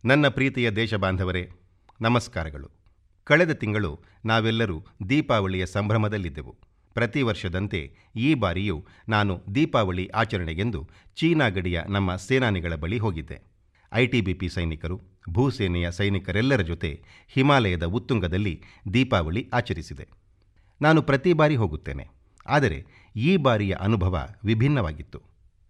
ನನ್ನ ಪ್ರೀತಿಯ ದೇಶಬಾಂಧವರೇ ನಮಸ್ಕಾರಗಳು ಕಳೆದ ತಿಂಗಳು ನಾವೆಲ್ಲರೂ ದೀಪಾವಳಿಯ ಸಂಭ್ರಮದಲ್ಲಿದ್ದೆವು ಪ್ರತಿ ವರ್ಷದಂತೆ ಈ ಬಾರಿಯೂ ನಾನು ದೀಪಾವಳಿ ಆಚರಣೆಗೆಂದು ಚೀನಾ ಗಡಿಯ ನಮ್ಮ ಸೇನಾನಿಗಳ ಬಳಿ ಹೋಗಿದ್ದೆ ಐಟಿಬಿಪಿ ಸೈನಿಕರು ಭೂಸೇನೆಯ ಸೈನಿಕರೆಲ್ಲರ ಜೊತೆ ಹಿಮಾಲಯದ ಉತ್ತುಂಗದಲ್ಲಿ ದೀಪಾವಳಿ ಆಚರಿಸಿದೆ ನಾನು ಪ್ರತಿ ಬಾರಿ ಹೋಗುತ್ತೇನೆ ಆದರೆ ಈ ಬಾರಿಯ ಅನುಭವ ವಿಭಿನ್ನವಾಗಿತ್ತು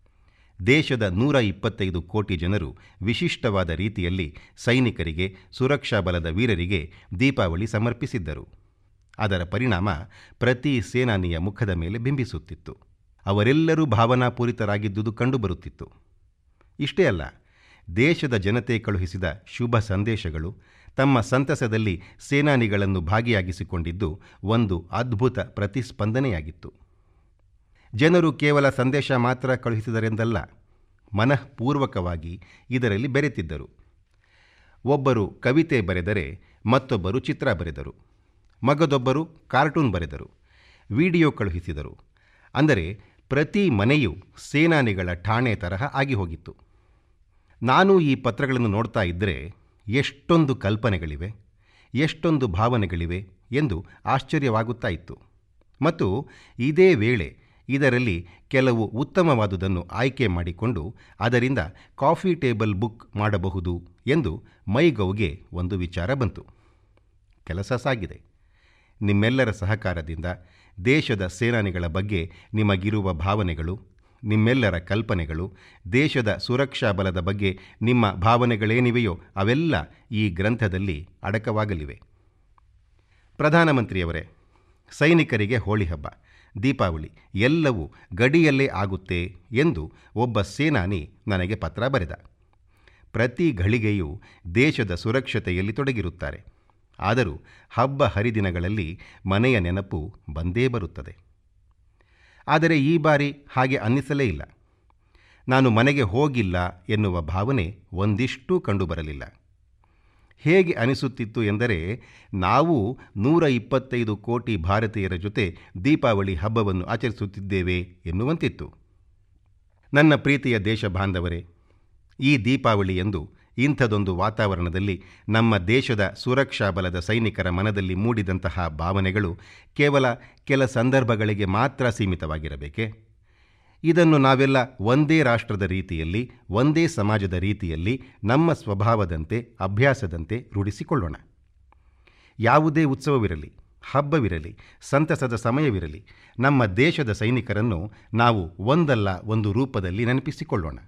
ದೇಶದ ನೂರ ಇಪ್ಪತ್ತೈದು ಕೋಟಿ ಜನರು ವಿಶಿಷ್ಟವಾದ ರೀತಿಯಲ್ಲಿ ಸೈನಿಕರಿಗೆ ಸುರಕ್ಷಾ ಬಲದ ವೀರರಿಗೆ ದೀಪಾವಳಿ ಸಮರ್ಪಿಸಿದ್ದರು ಅದರ ಪರಿಣಾಮ ಪ್ರತಿ ಸೇನಾನಿಯ ಮುಖದ ಮೇಲೆ ಬಿಂಬಿಸುತ್ತಿತ್ತು ಅವರೆಲ್ಲರೂ ಭಾವನಾಪೂರಿತರಾಗಿದ್ದುದು ಕಂಡುಬರುತ್ತಿತ್ತು ಇಷ್ಟೇ ಅಲ್ಲ ದೇಶದ ಜನತೆ ಕಳುಹಿಸಿದ ಶುಭ ಸಂದೇಶಗಳು ತಮ್ಮ ಸಂತಸದಲ್ಲಿ ಸೇನಾನಿಗಳನ್ನು ಭಾಗಿಯಾಗಿಸಿಕೊಂಡಿದ್ದು ಒಂದು ಅದ್ಭುತ ಪ್ರತಿಸ್ಪಂದನೆಯಾಗಿತ್ತು ಜನರು ಕೇವಲ ಸಂದೇಶ ಮಾತ್ರ ಕಳುಹಿಸಿದರೆಂದಲ್ಲ ಮನಃಪೂರ್ವಕವಾಗಿ ಇದರಲ್ಲಿ ಬೆರೆತಿದ್ದರು ಒಬ್ಬರು ಕವಿತೆ ಬರೆದರೆ ಮತ್ತೊಬ್ಬರು ಚಿತ್ರ ಬರೆದರು ಮಗದೊಬ್ಬರು ಕಾರ್ಟೂನ್ ಬರೆದರು ವಿಡಿಯೋ ಕಳುಹಿಸಿದರು ಅಂದರೆ ಪ್ರತಿ ಮನೆಯೂ ಸೇನಾನಿಗಳ ಠಾಣೆ ತರಹ ಆಗಿ ಹೋಗಿತ್ತು ನಾನು ಈ ಪತ್ರಗಳನ್ನು ನೋಡ್ತಾ ಇದ್ದರೆ ಎಷ್ಟೊಂದು ಕಲ್ಪನೆಗಳಿವೆ ಎಷ್ಟೊಂದು ಭಾವನೆಗಳಿವೆ ಎಂದು ಆಶ್ಚರ್ಯವಾಗುತ್ತಾ ಇತ್ತು ಮತ್ತು ಇದೇ ವೇಳೆ ಇದರಲ್ಲಿ ಕೆಲವು ಉತ್ತಮವಾದುದನ್ನು ಆಯ್ಕೆ ಮಾಡಿಕೊಂಡು ಅದರಿಂದ ಕಾಫಿ ಟೇಬಲ್ ಬುಕ್ ಮಾಡಬಹುದು ಎಂದು ಮೈಗೌಗೆ ಒಂದು ವಿಚಾರ ಬಂತು ಕೆಲಸ ಸಾಗಿದೆ ನಿಮ್ಮೆಲ್ಲರ ಸಹಕಾರದಿಂದ ದೇಶದ ಸೇನಾನಿಗಳ ಬಗ್ಗೆ ನಿಮಗಿರುವ ಭಾವನೆಗಳು ನಿಮ್ಮೆಲ್ಲರ ಕಲ್ಪನೆಗಳು ದೇಶದ ಸುರಕ್ಷಾ ಬಲದ ಬಗ್ಗೆ ನಿಮ್ಮ ಭಾವನೆಗಳೇನಿವೆಯೋ ಅವೆಲ್ಲ ಈ ಗ್ರಂಥದಲ್ಲಿ ಅಡಕವಾಗಲಿವೆ ಪ್ರಧಾನಮಂತ್ರಿಯವರೇ ಸೈನಿಕರಿಗೆ ಹೋಳಿ ಹಬ್ಬ ದೀಪಾವಳಿ ಎಲ್ಲವೂ ಗಡಿಯಲ್ಲೇ ಆಗುತ್ತೆ ಎಂದು ಒಬ್ಬ ಸೇನಾನಿ ನನಗೆ ಪತ್ರ ಬರೆದ ಪ್ರತಿ ಘಳಿಗೆಯೂ ದೇಶದ ಸುರಕ್ಷತೆಯಲ್ಲಿ ತೊಡಗಿರುತ್ತಾರೆ ಆದರೂ ಹಬ್ಬ ಹರಿದಿನಗಳಲ್ಲಿ ಮನೆಯ ನೆನಪು ಬಂದೇ ಬರುತ್ತದೆ ಆದರೆ ಈ ಬಾರಿ ಹಾಗೆ ಅನ್ನಿಸಲೇ ಇಲ್ಲ ನಾನು ಮನೆಗೆ ಹೋಗಿಲ್ಲ ಎನ್ನುವ ಭಾವನೆ ಒಂದಿಷ್ಟೂ ಕಂಡುಬರಲಿಲ್ಲ ಹೇಗೆ ಅನಿಸುತ್ತಿತ್ತು ಎಂದರೆ ನಾವು ನೂರ ಇಪ್ಪತ್ತೈದು ಕೋಟಿ ಭಾರತೀಯರ ಜೊತೆ ದೀಪಾವಳಿ ಹಬ್ಬವನ್ನು ಆಚರಿಸುತ್ತಿದ್ದೇವೆ ಎನ್ನುವಂತಿತ್ತು ನನ್ನ ಪ್ರೀತಿಯ ದೇಶ ಬಾಂಧವರೇ ಈ ದೀಪಾವಳಿಯಂದು ಇಂಥದೊಂದು ವಾತಾವರಣದಲ್ಲಿ ನಮ್ಮ ದೇಶದ ಸುರಕ್ಷಾ ಬಲದ ಸೈನಿಕರ ಮನದಲ್ಲಿ ಮೂಡಿದಂತಹ ಭಾವನೆಗಳು ಕೇವಲ ಕೆಲ ಸಂದರ್ಭಗಳಿಗೆ ಮಾತ್ರ ಸೀಮಿತವಾಗಿರಬೇಕೆ ಇದನ್ನು ನಾವೆಲ್ಲ ಒಂದೇ ರಾಷ್ಟ್ರದ ರೀತಿಯಲ್ಲಿ ಒಂದೇ ಸಮಾಜದ ರೀತಿಯಲ್ಲಿ ನಮ್ಮ ಸ್ವಭಾವದಂತೆ ಅಭ್ಯಾಸದಂತೆ ರೂಢಿಸಿಕೊಳ್ಳೋಣ ಯಾವುದೇ ಉತ್ಸವವಿರಲಿ ಹಬ್ಬವಿರಲಿ ಸಂತಸದ ಸಮಯವಿರಲಿ ನಮ್ಮ ದೇಶದ ಸೈನಿಕರನ್ನು ನಾವು ಒಂದಲ್ಲ ಒಂದು ರೂಪದಲ್ಲಿ ನೆನಪಿಸಿಕೊಳ್ಳೋಣ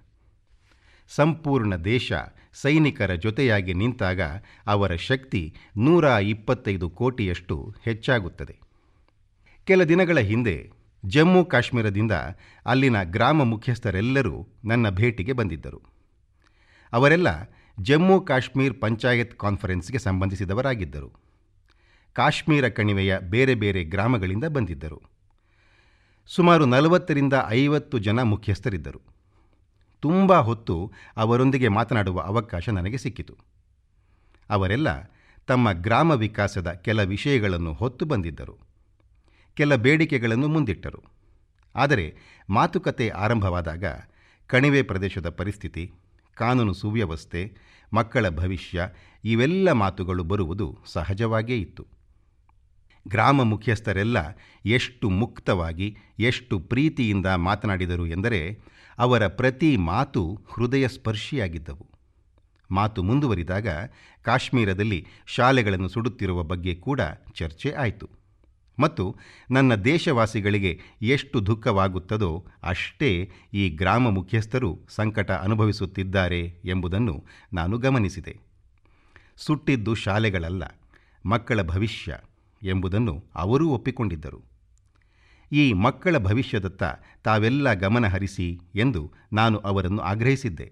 ಸಂಪೂರ್ಣ ದೇಶ ಸೈನಿಕರ ಜೊತೆಯಾಗಿ ನಿಂತಾಗ ಅವರ ಶಕ್ತಿ ನೂರ ಇಪ್ಪತ್ತೈದು ಕೋಟಿಯಷ್ಟು ಹೆಚ್ಚಾಗುತ್ತದೆ ಕೆಲ ದಿನಗಳ ಹಿಂದೆ ಜಮ್ಮು ಕಾಶ್ಮೀರದಿಂದ ಅಲ್ಲಿನ ಗ್ರಾಮ ಮುಖ್ಯಸ್ಥರೆಲ್ಲರೂ ನನ್ನ ಭೇಟಿಗೆ ಬಂದಿದ್ದರು ಅವರೆಲ್ಲ ಜಮ್ಮು ಕಾಶ್ಮೀರ್ ಪಂಚಾಯತ್ ಕಾನ್ಫರೆನ್ಸ್ಗೆ ಸಂಬಂಧಿಸಿದವರಾಗಿದ್ದರು ಕಾಶ್ಮೀರ ಕಣಿವೆಯ ಬೇರೆ ಬೇರೆ ಗ್ರಾಮಗಳಿಂದ ಬಂದಿದ್ದರು ಸುಮಾರು ನಲವತ್ತರಿಂದ ಐವತ್ತು ಜನ ಮುಖ್ಯಸ್ಥರಿದ್ದರು ತುಂಬ ಹೊತ್ತು ಅವರೊಂದಿಗೆ ಮಾತನಾಡುವ ಅವಕಾಶ ನನಗೆ ಸಿಕ್ಕಿತು ಅವರೆಲ್ಲ ತಮ್ಮ ಗ್ರಾಮ ವಿಕಾಸದ ಕೆಲ ವಿಷಯಗಳನ್ನು ಹೊತ್ತು ಬಂದಿದ್ದರು ಕೆಲ ಬೇಡಿಕೆಗಳನ್ನು ಮುಂದಿಟ್ಟರು ಆದರೆ ಮಾತುಕತೆ ಆರಂಭವಾದಾಗ ಕಣಿವೆ ಪ್ರದೇಶದ ಪರಿಸ್ಥಿತಿ ಕಾನೂನು ಸುವ್ಯವಸ್ಥೆ ಮಕ್ಕಳ ಭವಿಷ್ಯ ಇವೆಲ್ಲ ಮಾತುಗಳು ಬರುವುದು ಸಹಜವಾಗೇ ಇತ್ತು ಗ್ರಾಮ ಮುಖ್ಯಸ್ಥರೆಲ್ಲ ಎಷ್ಟು ಮುಕ್ತವಾಗಿ ಎಷ್ಟು ಪ್ರೀತಿಯಿಂದ ಮಾತನಾಡಿದರು ಎಂದರೆ ಅವರ ಪ್ರತಿ ಮಾತು ಹೃದಯ ಸ್ಪರ್ಶಿಯಾಗಿದ್ದವು ಮಾತು ಮುಂದುವರಿದಾಗ ಕಾಶ್ಮೀರದಲ್ಲಿ ಶಾಲೆಗಳನ್ನು ಸುಡುತ್ತಿರುವ ಬಗ್ಗೆ ಕೂಡ ಚರ್ಚೆ ಆಯಿತು ಮತ್ತು ನನ್ನ ದೇಶವಾಸಿಗಳಿಗೆ ಎಷ್ಟು ದುಃಖವಾಗುತ್ತದೋ ಅಷ್ಟೇ ಈ ಗ್ರಾಮ ಮುಖ್ಯಸ್ಥರು ಸಂಕಟ ಅನುಭವಿಸುತ್ತಿದ್ದಾರೆ ಎಂಬುದನ್ನು ನಾನು ಗಮನಿಸಿದೆ ಸುಟ್ಟಿದ್ದು ಶಾಲೆಗಳಲ್ಲ ಮಕ್ಕಳ ಭವಿಷ್ಯ ಎಂಬುದನ್ನು ಅವರೂ ಒಪ್ಪಿಕೊಂಡಿದ್ದರು ಈ ಮಕ್ಕಳ ಭವಿಷ್ಯದತ್ತ ತಾವೆಲ್ಲ ಗಮನ ಹರಿಸಿ ಎಂದು ನಾನು ಅವರನ್ನು ಆಗ್ರಹಿಸಿದ್ದೆ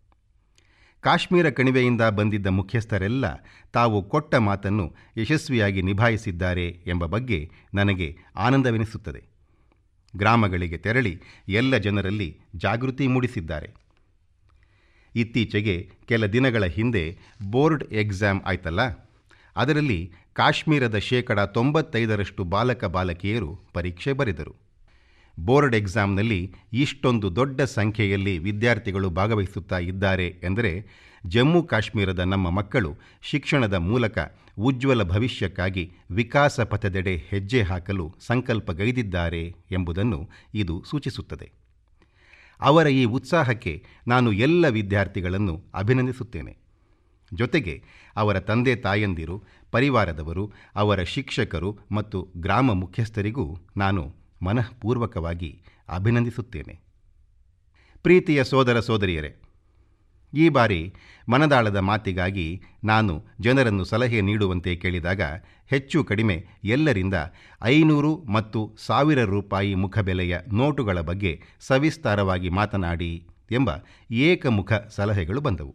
ಕಾಶ್ಮೀರ ಕಣಿವೆಯಿಂದ ಬಂದಿದ್ದ ಮುಖ್ಯಸ್ಥರೆಲ್ಲ ತಾವು ಕೊಟ್ಟ ಮಾತನ್ನು ಯಶಸ್ವಿಯಾಗಿ ನಿಭಾಯಿಸಿದ್ದಾರೆ ಎಂಬ ಬಗ್ಗೆ ನನಗೆ ಆನಂದವೆನಿಸುತ್ತದೆ ಗ್ರಾಮಗಳಿಗೆ ತೆರಳಿ ಎಲ್ಲ ಜನರಲ್ಲಿ ಜಾಗೃತಿ ಮೂಡಿಸಿದ್ದಾರೆ ಇತ್ತೀಚೆಗೆ ಕೆಲ ದಿನಗಳ ಹಿಂದೆ ಬೋರ್ಡ್ ಎಕ್ಸಾಮ್ ಆಯ್ತಲ್ಲ ಅದರಲ್ಲಿ ಕಾಶ್ಮೀರದ ಶೇಕಡ ತೊಂಬತ್ತೈದರಷ್ಟು ಬಾಲಕ ಬಾಲಕಿಯರು ಪರೀಕ್ಷೆ ಬರೆದರು ಬೋರ್ಡ್ ಎಕ್ಸಾಮ್ನಲ್ಲಿ ಇಷ್ಟೊಂದು ದೊಡ್ಡ ಸಂಖ್ಯೆಯಲ್ಲಿ ವಿದ್ಯಾರ್ಥಿಗಳು ಭಾಗವಹಿಸುತ್ತಾ ಇದ್ದಾರೆ ಎಂದರೆ ಜಮ್ಮು ಕಾಶ್ಮೀರದ ನಮ್ಮ ಮಕ್ಕಳು ಶಿಕ್ಷಣದ ಮೂಲಕ ಉಜ್ವಲ ಭವಿಷ್ಯಕ್ಕಾಗಿ ವಿಕಾಸ ಪಥದೆಡೆ ಹೆಜ್ಜೆ ಹಾಕಲು ಸಂಕಲ್ಪಗೈದಿದ್ದಾರೆ ಎಂಬುದನ್ನು ಇದು ಸೂಚಿಸುತ್ತದೆ ಅವರ ಈ ಉತ್ಸಾಹಕ್ಕೆ ನಾನು ಎಲ್ಲ ವಿದ್ಯಾರ್ಥಿಗಳನ್ನು ಅಭಿನಂದಿಸುತ್ತೇನೆ ಜೊತೆಗೆ ಅವರ ತಂದೆ ತಾಯಂದಿರು ಪರಿವಾರದವರು ಅವರ ಶಿಕ್ಷಕರು ಮತ್ತು ಗ್ರಾಮ ಮುಖ್ಯಸ್ಥರಿಗೂ ನಾನು ಮನಃಪೂರ್ವಕವಾಗಿ ಅಭಿನಂದಿಸುತ್ತೇನೆ ಪ್ರೀತಿಯ ಸೋದರ ಸೋದರಿಯರೇ ಈ ಬಾರಿ ಮನದಾಳದ ಮಾತಿಗಾಗಿ ನಾನು ಜನರನ್ನು ಸಲಹೆ ನೀಡುವಂತೆ ಕೇಳಿದಾಗ ಹೆಚ್ಚು ಕಡಿಮೆ ಎಲ್ಲರಿಂದ ಐನೂರು ಮತ್ತು ಸಾವಿರ ರೂಪಾಯಿ ಮುಖಬೆಲೆಯ ನೋಟುಗಳ ಬಗ್ಗೆ ಸವಿಸ್ತಾರವಾಗಿ ಮಾತನಾಡಿ ಎಂಬ ಏಕಮುಖ ಸಲಹೆಗಳು ಬಂದವು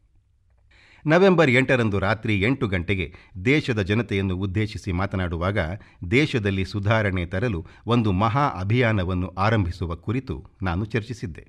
ನವೆಂಬರ್ ಎಂಟರಂದು ರಾತ್ರಿ ಎಂಟು ಗಂಟೆಗೆ ದೇಶದ ಜನತೆಯನ್ನು ಉದ್ದೇಶಿಸಿ ಮಾತನಾಡುವಾಗ ದೇಶದಲ್ಲಿ ಸುಧಾರಣೆ ತರಲು ಒಂದು ಮಹಾ ಅಭಿಯಾನವನ್ನು ಆರಂಭಿಸುವ ಕುರಿತು ನಾನು ಚರ್ಚಿಸಿದ್ದೆ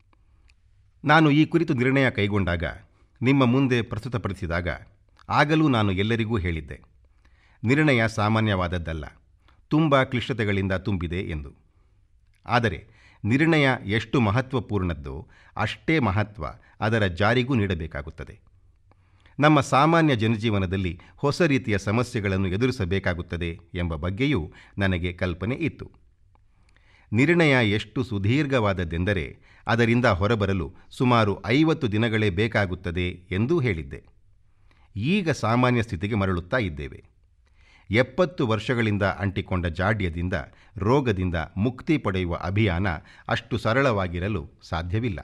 ನಾನು ಈ ಕುರಿತು ನಿರ್ಣಯ ಕೈಗೊಂಡಾಗ ನಿಮ್ಮ ಮುಂದೆ ಪ್ರಸ್ತುತಪಡಿಸಿದಾಗ ಆಗಲೂ ನಾನು ಎಲ್ಲರಿಗೂ ಹೇಳಿದ್ದೆ ನಿರ್ಣಯ ಸಾಮಾನ್ಯವಾದದ್ದಲ್ಲ ತುಂಬ ಕ್ಲಿಷ್ಟತೆಗಳಿಂದ ತುಂಬಿದೆ ಎಂದು ಆದರೆ ನಿರ್ಣಯ ಎಷ್ಟು ಮಹತ್ವಪೂರ್ಣದ್ದೋ ಅಷ್ಟೇ ಮಹತ್ವ ಅದರ ಜಾರಿಗೂ ನೀಡಬೇಕಾಗುತ್ತದೆ ನಮ್ಮ ಸಾಮಾನ್ಯ ಜನಜೀವನದಲ್ಲಿ ಹೊಸ ರೀತಿಯ ಸಮಸ್ಯೆಗಳನ್ನು ಎದುರಿಸಬೇಕಾಗುತ್ತದೆ ಎಂಬ ಬಗ್ಗೆಯೂ ನನಗೆ ಕಲ್ಪನೆ ಇತ್ತು ನಿರ್ಣಯ ಎಷ್ಟು ಸುದೀರ್ಘವಾದದ್ದೆಂದರೆ ಅದರಿಂದ ಹೊರಬರಲು ಸುಮಾರು ಐವತ್ತು ದಿನಗಳೇ ಬೇಕಾಗುತ್ತದೆ ಎಂದೂ ಹೇಳಿದ್ದೆ ಈಗ ಸಾಮಾನ್ಯ ಸ್ಥಿತಿಗೆ ಮರಳುತ್ತಾ ಇದ್ದೇವೆ ಎಪ್ಪತ್ತು ವರ್ಷಗಳಿಂದ ಅಂಟಿಕೊಂಡ ಜಾಡ್ಯದಿಂದ ರೋಗದಿಂದ ಮುಕ್ತಿ ಪಡೆಯುವ ಅಭಿಯಾನ ಅಷ್ಟು ಸರಳವಾಗಿರಲು ಸಾಧ್ಯವಿಲ್ಲ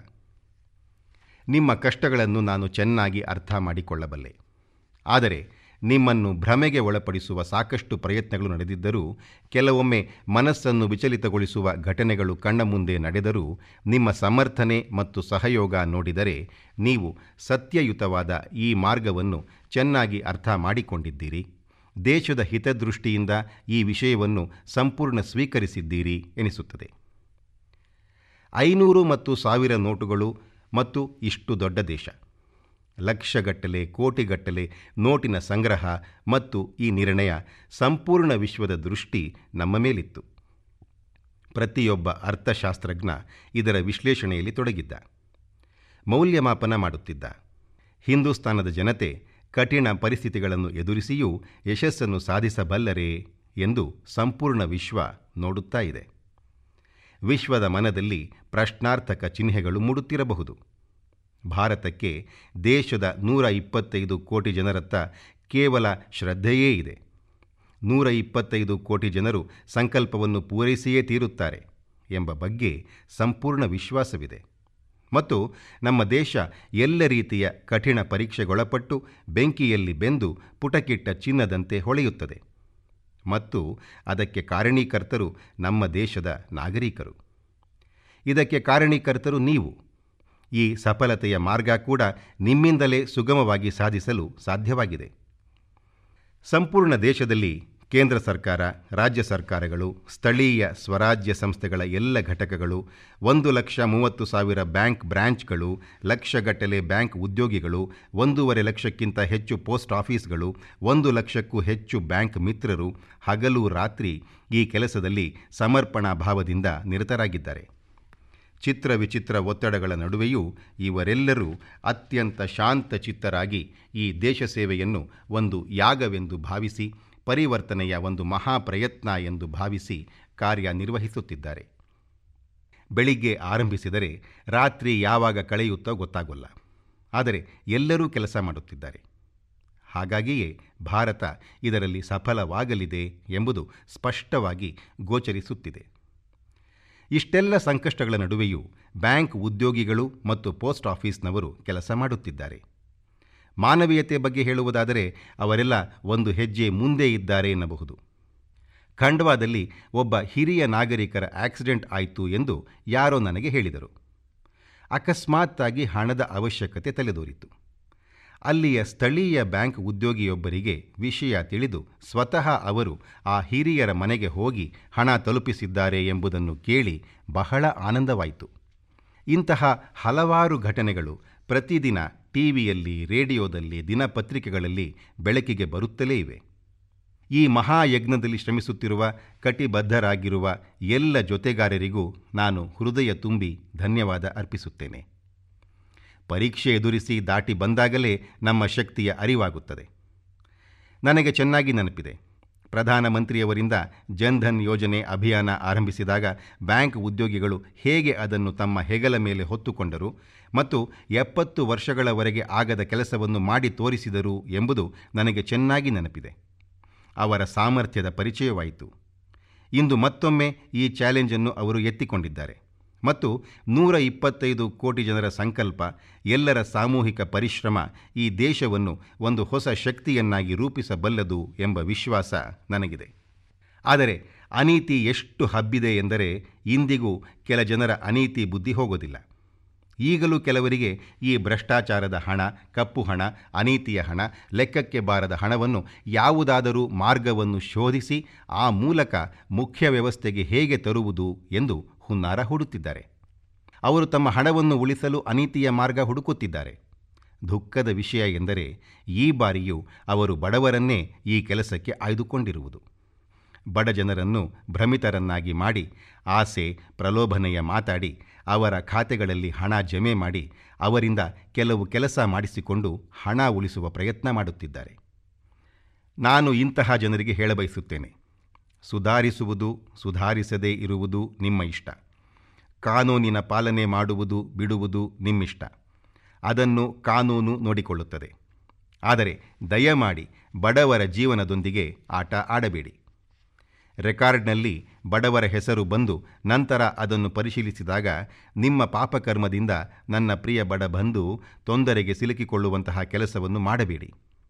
ನಿಮ್ಮ ಕಷ್ಟಗಳನ್ನು ನಾನು ಚೆನ್ನಾಗಿ ಅರ್ಥ ಮಾಡಿಕೊಳ್ಳಬಲ್ಲೆ ಆದರೆ ನಿಮ್ಮನ್ನು ಭ್ರಮೆಗೆ ಒಳಪಡಿಸುವ ಸಾಕಷ್ಟು ಪ್ರಯತ್ನಗಳು ನಡೆದಿದ್ದರೂ ಕೆಲವೊಮ್ಮೆ ಮನಸ್ಸನ್ನು ವಿಚಲಿತಗೊಳಿಸುವ ಘಟನೆಗಳು ಕಣ್ಣ ಮುಂದೆ ನಡೆದರೂ ನಿಮ್ಮ ಸಮರ್ಥನೆ ಮತ್ತು ಸಹಯೋಗ ನೋಡಿದರೆ ನೀವು ಸತ್ಯಯುತವಾದ ಈ ಮಾರ್ಗವನ್ನು ಚೆನ್ನಾಗಿ ಅರ್ಥ ಮಾಡಿಕೊಂಡಿದ್ದೀರಿ ದೇಶದ ಹಿತದೃಷ್ಟಿಯಿಂದ ಈ ವಿಷಯವನ್ನು ಸಂಪೂರ್ಣ ಸ್ವೀಕರಿಸಿದ್ದೀರಿ ಎನಿಸುತ್ತದೆ ಐನೂರು ಮತ್ತು ಸಾವಿರ ನೋಟುಗಳು ಮತ್ತು ಇಷ್ಟು ದೊಡ್ಡ ದೇಶ ಲಕ್ಷಗಟ್ಟಲೆ ಕೋಟಿಗಟ್ಟಲೆ ನೋಟಿನ ಸಂಗ್ರಹ ಮತ್ತು ಈ ನಿರ್ಣಯ ಸಂಪೂರ್ಣ ವಿಶ್ವದ ದೃಷ್ಟಿ ನಮ್ಮ ಮೇಲಿತ್ತು ಪ್ರತಿಯೊಬ್ಬ ಅರ್ಥಶಾಸ್ತ್ರಜ್ಞ ಇದರ ವಿಶ್ಲೇಷಣೆಯಲ್ಲಿ ತೊಡಗಿದ್ದ ಮೌಲ್ಯಮಾಪನ ಮಾಡುತ್ತಿದ್ದ ಹಿಂದೂಸ್ತಾನದ ಜನತೆ ಕಠಿಣ ಪರಿಸ್ಥಿತಿಗಳನ್ನು ಎದುರಿಸಿಯೂ ಯಶಸ್ಸನ್ನು ಸಾಧಿಸಬಲ್ಲರೇ ಎಂದು ಸಂಪೂರ್ಣ ವಿಶ್ವ ನೋಡುತ್ತಾ ಇದೆ ವಿಶ್ವದ ಮನದಲ್ಲಿ ಪ್ರಶ್ನಾರ್ಥಕ ಚಿಹ್ನೆಗಳು ಮೂಡುತ್ತಿರಬಹುದು ಭಾರತಕ್ಕೆ ದೇಶದ ನೂರ ಇಪ್ಪತ್ತೈದು ಕೋಟಿ ಜನರತ್ತ ಕೇವಲ ಶ್ರದ್ಧೆಯೇ ಇದೆ ನೂರ ಇಪ್ಪತ್ತೈದು ಕೋಟಿ ಜನರು ಸಂಕಲ್ಪವನ್ನು ಪೂರೈಸಿಯೇ ತೀರುತ್ತಾರೆ ಎಂಬ ಬಗ್ಗೆ ಸಂಪೂರ್ಣ ವಿಶ್ವಾಸವಿದೆ ಮತ್ತು ನಮ್ಮ ದೇಶ ಎಲ್ಲ ರೀತಿಯ ಕಠಿಣ ಪರೀಕ್ಷೆಗೊಳಪಟ್ಟು ಬೆಂಕಿಯಲ್ಲಿ ಬೆಂದು ಪುಟಕಿಟ್ಟ ಚಿನ್ನದಂತೆ ಹೊಳೆಯುತ್ತದೆ ಮತ್ತು ಅದಕ್ಕೆ ಕಾರಣೀಕರ್ತರು ನಮ್ಮ ದೇಶದ ನಾಗರಿಕರು ಇದಕ್ಕೆ ಕಾರಣೀಕರ್ತರು ನೀವು ಈ ಸಫಲತೆಯ ಮಾರ್ಗ ಕೂಡ ನಿಮ್ಮಿಂದಲೇ ಸುಗಮವಾಗಿ ಸಾಧಿಸಲು ಸಾಧ್ಯವಾಗಿದೆ ಸಂಪೂರ್ಣ ದೇಶದಲ್ಲಿ ಕೇಂದ್ರ ಸರ್ಕಾರ ರಾಜ್ಯ ಸರ್ಕಾರಗಳು ಸ್ಥಳೀಯ ಸ್ವರಾಜ್ಯ ಸಂಸ್ಥೆಗಳ ಎಲ್ಲ ಘಟಕಗಳು ಒಂದು ಲಕ್ಷ ಮೂವತ್ತು ಸಾವಿರ ಬ್ಯಾಂಕ್ ಬ್ರ್ಯಾಂಚ್ಗಳು ಲಕ್ಷಗಟ್ಟಲೆ ಬ್ಯಾಂಕ್ ಉದ್ಯೋಗಿಗಳು ಒಂದೂವರೆ ಲಕ್ಷಕ್ಕಿಂತ ಹೆಚ್ಚು ಪೋಸ್ಟ್ ಆಫೀಸ್ಗಳು ಒಂದು ಲಕ್ಷಕ್ಕೂ ಹೆಚ್ಚು ಬ್ಯಾಂಕ್ ಮಿತ್ರರು ಹಗಲು ರಾತ್ರಿ ಈ ಕೆಲಸದಲ್ಲಿ ಸಮರ್ಪಣಾ ಭಾವದಿಂದ ನಿರತರಾಗಿದ್ದಾರೆ ಚಿತ್ರ ವಿಚಿತ್ರ ಒತ್ತಡಗಳ ನಡುವೆಯೂ ಇವರೆಲ್ಲರೂ ಅತ್ಯಂತ ಶಾಂತ ಚಿತ್ತರಾಗಿ ಈ ದೇಶ ಸೇವೆಯನ್ನು ಒಂದು ಯಾಗವೆಂದು ಭಾವಿಸಿ ಪರಿವರ್ತನೆಯ ಒಂದು ಮಹಾಪ್ರಯತ್ನ ಎಂದು ಭಾವಿಸಿ ಕಾರ್ಯನಿರ್ವಹಿಸುತ್ತಿದ್ದಾರೆ ಬೆಳಿಗ್ಗೆ ಆರಂಭಿಸಿದರೆ ರಾತ್ರಿ ಯಾವಾಗ ಕಳೆಯುತ್ತೋ ಗೊತ್ತಾಗೋಲ್ಲ ಆದರೆ ಎಲ್ಲರೂ ಕೆಲಸ ಮಾಡುತ್ತಿದ್ದಾರೆ ಹಾಗಾಗಿಯೇ ಭಾರತ ಇದರಲ್ಲಿ ಸಫಲವಾಗಲಿದೆ ಎಂಬುದು ಸ್ಪಷ್ಟವಾಗಿ ಗೋಚರಿಸುತ್ತಿದೆ ಇಷ್ಟೆಲ್ಲ ಸಂಕಷ್ಟಗಳ ನಡುವೆಯೂ ಬ್ಯಾಂಕ್ ಉದ್ಯೋಗಿಗಳು ಮತ್ತು ಪೋಸ್ಟ್ ಆಫೀಸ್ನವರು ಕೆಲಸ ಮಾಡುತ್ತಿದ್ದಾರೆ ಮಾನವೀಯತೆ ಬಗ್ಗೆ ಹೇಳುವುದಾದರೆ ಅವರೆಲ್ಲ ಒಂದು ಹೆಜ್ಜೆ ಮುಂದೆ ಇದ್ದಾರೆ ಎನ್ನಬಹುದು ಖಂಡ್ವಾದಲ್ಲಿ ಒಬ್ಬ ಹಿರಿಯ ನಾಗರಿಕರ ಆಕ್ಸಿಡೆಂಟ್ ಆಯಿತು ಎಂದು ಯಾರೋ ನನಗೆ ಹೇಳಿದರು ಅಕಸ್ಮಾತ್ತಾಗಿ ಹಣದ ಅವಶ್ಯಕತೆ ತಲೆದೋರಿತು ಅಲ್ಲಿಯ ಸ್ಥಳೀಯ ಬ್ಯಾಂಕ್ ಉದ್ಯೋಗಿಯೊಬ್ಬರಿಗೆ ವಿಷಯ ತಿಳಿದು ಸ್ವತಃ ಅವರು ಆ ಹಿರಿಯರ ಮನೆಗೆ ಹೋಗಿ ಹಣ ತಲುಪಿಸಿದ್ದಾರೆ ಎಂಬುದನ್ನು ಕೇಳಿ ಬಹಳ ಆನಂದವಾಯಿತು ಇಂತಹ ಹಲವಾರು ಘಟನೆಗಳು ಪ್ರತಿದಿನ ಟಿವಿಯಲ್ಲಿ ರೇಡಿಯೋದಲ್ಲಿ ದಿನಪತ್ರಿಕೆಗಳಲ್ಲಿ ಬೆಳಕಿಗೆ ಬರುತ್ತಲೇ ಇವೆ ಈ ಮಹಾಯಜ್ಞದಲ್ಲಿ ಶ್ರಮಿಸುತ್ತಿರುವ ಕಟಿಬದ್ಧರಾಗಿರುವ ಎಲ್ಲ ಜೊತೆಗಾರರಿಗೂ ನಾನು ಹೃದಯ ತುಂಬಿ ಧನ್ಯವಾದ ಅರ್ಪಿಸುತ್ತೇನೆ ಪರೀಕ್ಷೆ ಎದುರಿಸಿ ದಾಟಿ ಬಂದಾಗಲೇ ನಮ್ಮ ಶಕ್ತಿಯ ಅರಿವಾಗುತ್ತದೆ ನನಗೆ ಚೆನ್ನಾಗಿ ನೆನಪಿದೆ ಪ್ರಧಾನಮಂತ್ರಿಯವರಿಂದ ಜನ್ಧನ್ ಯೋಜನೆ ಅಭಿಯಾನ ಆರಂಭಿಸಿದಾಗ ಬ್ಯಾಂಕ್ ಉದ್ಯೋಗಿಗಳು ಹೇಗೆ ಅದನ್ನು ತಮ್ಮ ಹೆಗಲ ಮೇಲೆ ಹೊತ್ತುಕೊಂಡರು ಮತ್ತು ಎಪ್ಪತ್ತು ವರ್ಷಗಳವರೆಗೆ ಆಗದ ಕೆಲಸವನ್ನು ಮಾಡಿ ತೋರಿಸಿದರು ಎಂಬುದು ನನಗೆ ಚೆನ್ನಾಗಿ ನೆನಪಿದೆ ಅವರ ಸಾಮರ್ಥ್ಯದ ಪರಿಚಯವಾಯಿತು ಇಂದು ಮತ್ತೊಮ್ಮೆ ಈ ಚಾಲೆಂಜನ್ನು ಅವರು ಎತ್ತಿಕೊಂಡಿದ್ದಾರೆ ಮತ್ತು ನೂರ ಇಪ್ಪತ್ತೈದು ಕೋಟಿ ಜನರ ಸಂಕಲ್ಪ ಎಲ್ಲರ ಸಾಮೂಹಿಕ ಪರಿಶ್ರಮ ಈ ದೇಶವನ್ನು ಒಂದು ಹೊಸ ಶಕ್ತಿಯನ್ನಾಗಿ ರೂಪಿಸಬಲ್ಲದು ಎಂಬ ವಿಶ್ವಾಸ ನನಗಿದೆ ಆದರೆ ಅನೀತಿ ಎಷ್ಟು ಹಬ್ಬಿದೆ ಎಂದರೆ ಇಂದಿಗೂ ಕೆಲ ಜನರ ಅನೀತಿ ಬುದ್ಧಿ ಹೋಗೋದಿಲ್ಲ ಈಗಲೂ ಕೆಲವರಿಗೆ ಈ ಭ್ರಷ್ಟಾಚಾರದ ಹಣ ಕಪ್ಪು ಹಣ ಅನೀತಿಯ ಹಣ ಲೆಕ್ಕಕ್ಕೆ ಬಾರದ ಹಣವನ್ನು ಯಾವುದಾದರೂ ಮಾರ್ಗವನ್ನು ಶೋಧಿಸಿ ಆ ಮೂಲಕ ಮುಖ್ಯ ವ್ಯವಸ್ಥೆಗೆ ಹೇಗೆ ತರುವುದು ಎಂದು ಹುನ್ನಾರ ಹೂಡುತ್ತಿದ್ದಾರೆ ಅವರು ತಮ್ಮ ಹಣವನ್ನು ಉಳಿಸಲು ಅನೀತಿಯ ಮಾರ್ಗ ಹುಡುಕುತ್ತಿದ್ದಾರೆ ದುಃಖದ ವಿಷಯ ಎಂದರೆ ಈ ಬಾರಿಯೂ ಅವರು ಬಡವರನ್ನೇ ಈ ಕೆಲಸಕ್ಕೆ ಆಯ್ದುಕೊಂಡಿರುವುದು ಬಡ ಜನರನ್ನು ಭ್ರಮಿತರನ್ನಾಗಿ ಮಾಡಿ ಆಸೆ ಪ್ರಲೋಭನೆಯ ಮಾತಾಡಿ ಅವರ ಖಾತೆಗಳಲ್ಲಿ ಹಣ ಜಮೆ ಮಾಡಿ ಅವರಿಂದ ಕೆಲವು ಕೆಲಸ ಮಾಡಿಸಿಕೊಂಡು ಹಣ ಉಳಿಸುವ ಪ್ರಯತ್ನ ಮಾಡುತ್ತಿದ್ದಾರೆ ನಾನು ಇಂತಹ ಜನರಿಗೆ ಹೇಳಬಯಸುತ್ತೇನೆ ಸುಧಾರಿಸುವುದು ಸುಧಾರಿಸದೇ ಇರುವುದು ನಿಮ್ಮ ಇಷ್ಟ ಕಾನೂನಿನ ಪಾಲನೆ ಮಾಡುವುದು ಬಿಡುವುದು ನಿಮ್ಮಿಷ್ಟ ಅದನ್ನು ಕಾನೂನು ನೋಡಿಕೊಳ್ಳುತ್ತದೆ ಆದರೆ ದಯಮಾಡಿ ಬಡವರ ಜೀವನದೊಂದಿಗೆ ಆಟ ಆಡಬೇಡಿ ರೆಕಾರ್ಡ್ನಲ್ಲಿ ಬಡವರ ಹೆಸರು ಬಂದು ನಂತರ ಅದನ್ನು ಪರಿಶೀಲಿಸಿದಾಗ ನಿಮ್ಮ ಪಾಪಕರ್ಮದಿಂದ ನನ್ನ ಪ್ರಿಯ ಬಡ ಬಂಧು ತೊಂದರೆಗೆ ಸಿಲುಕಿಕೊಳ್ಳುವಂತಹ ಕೆಲಸವನ್ನು ಮಾಡಬೇಡಿ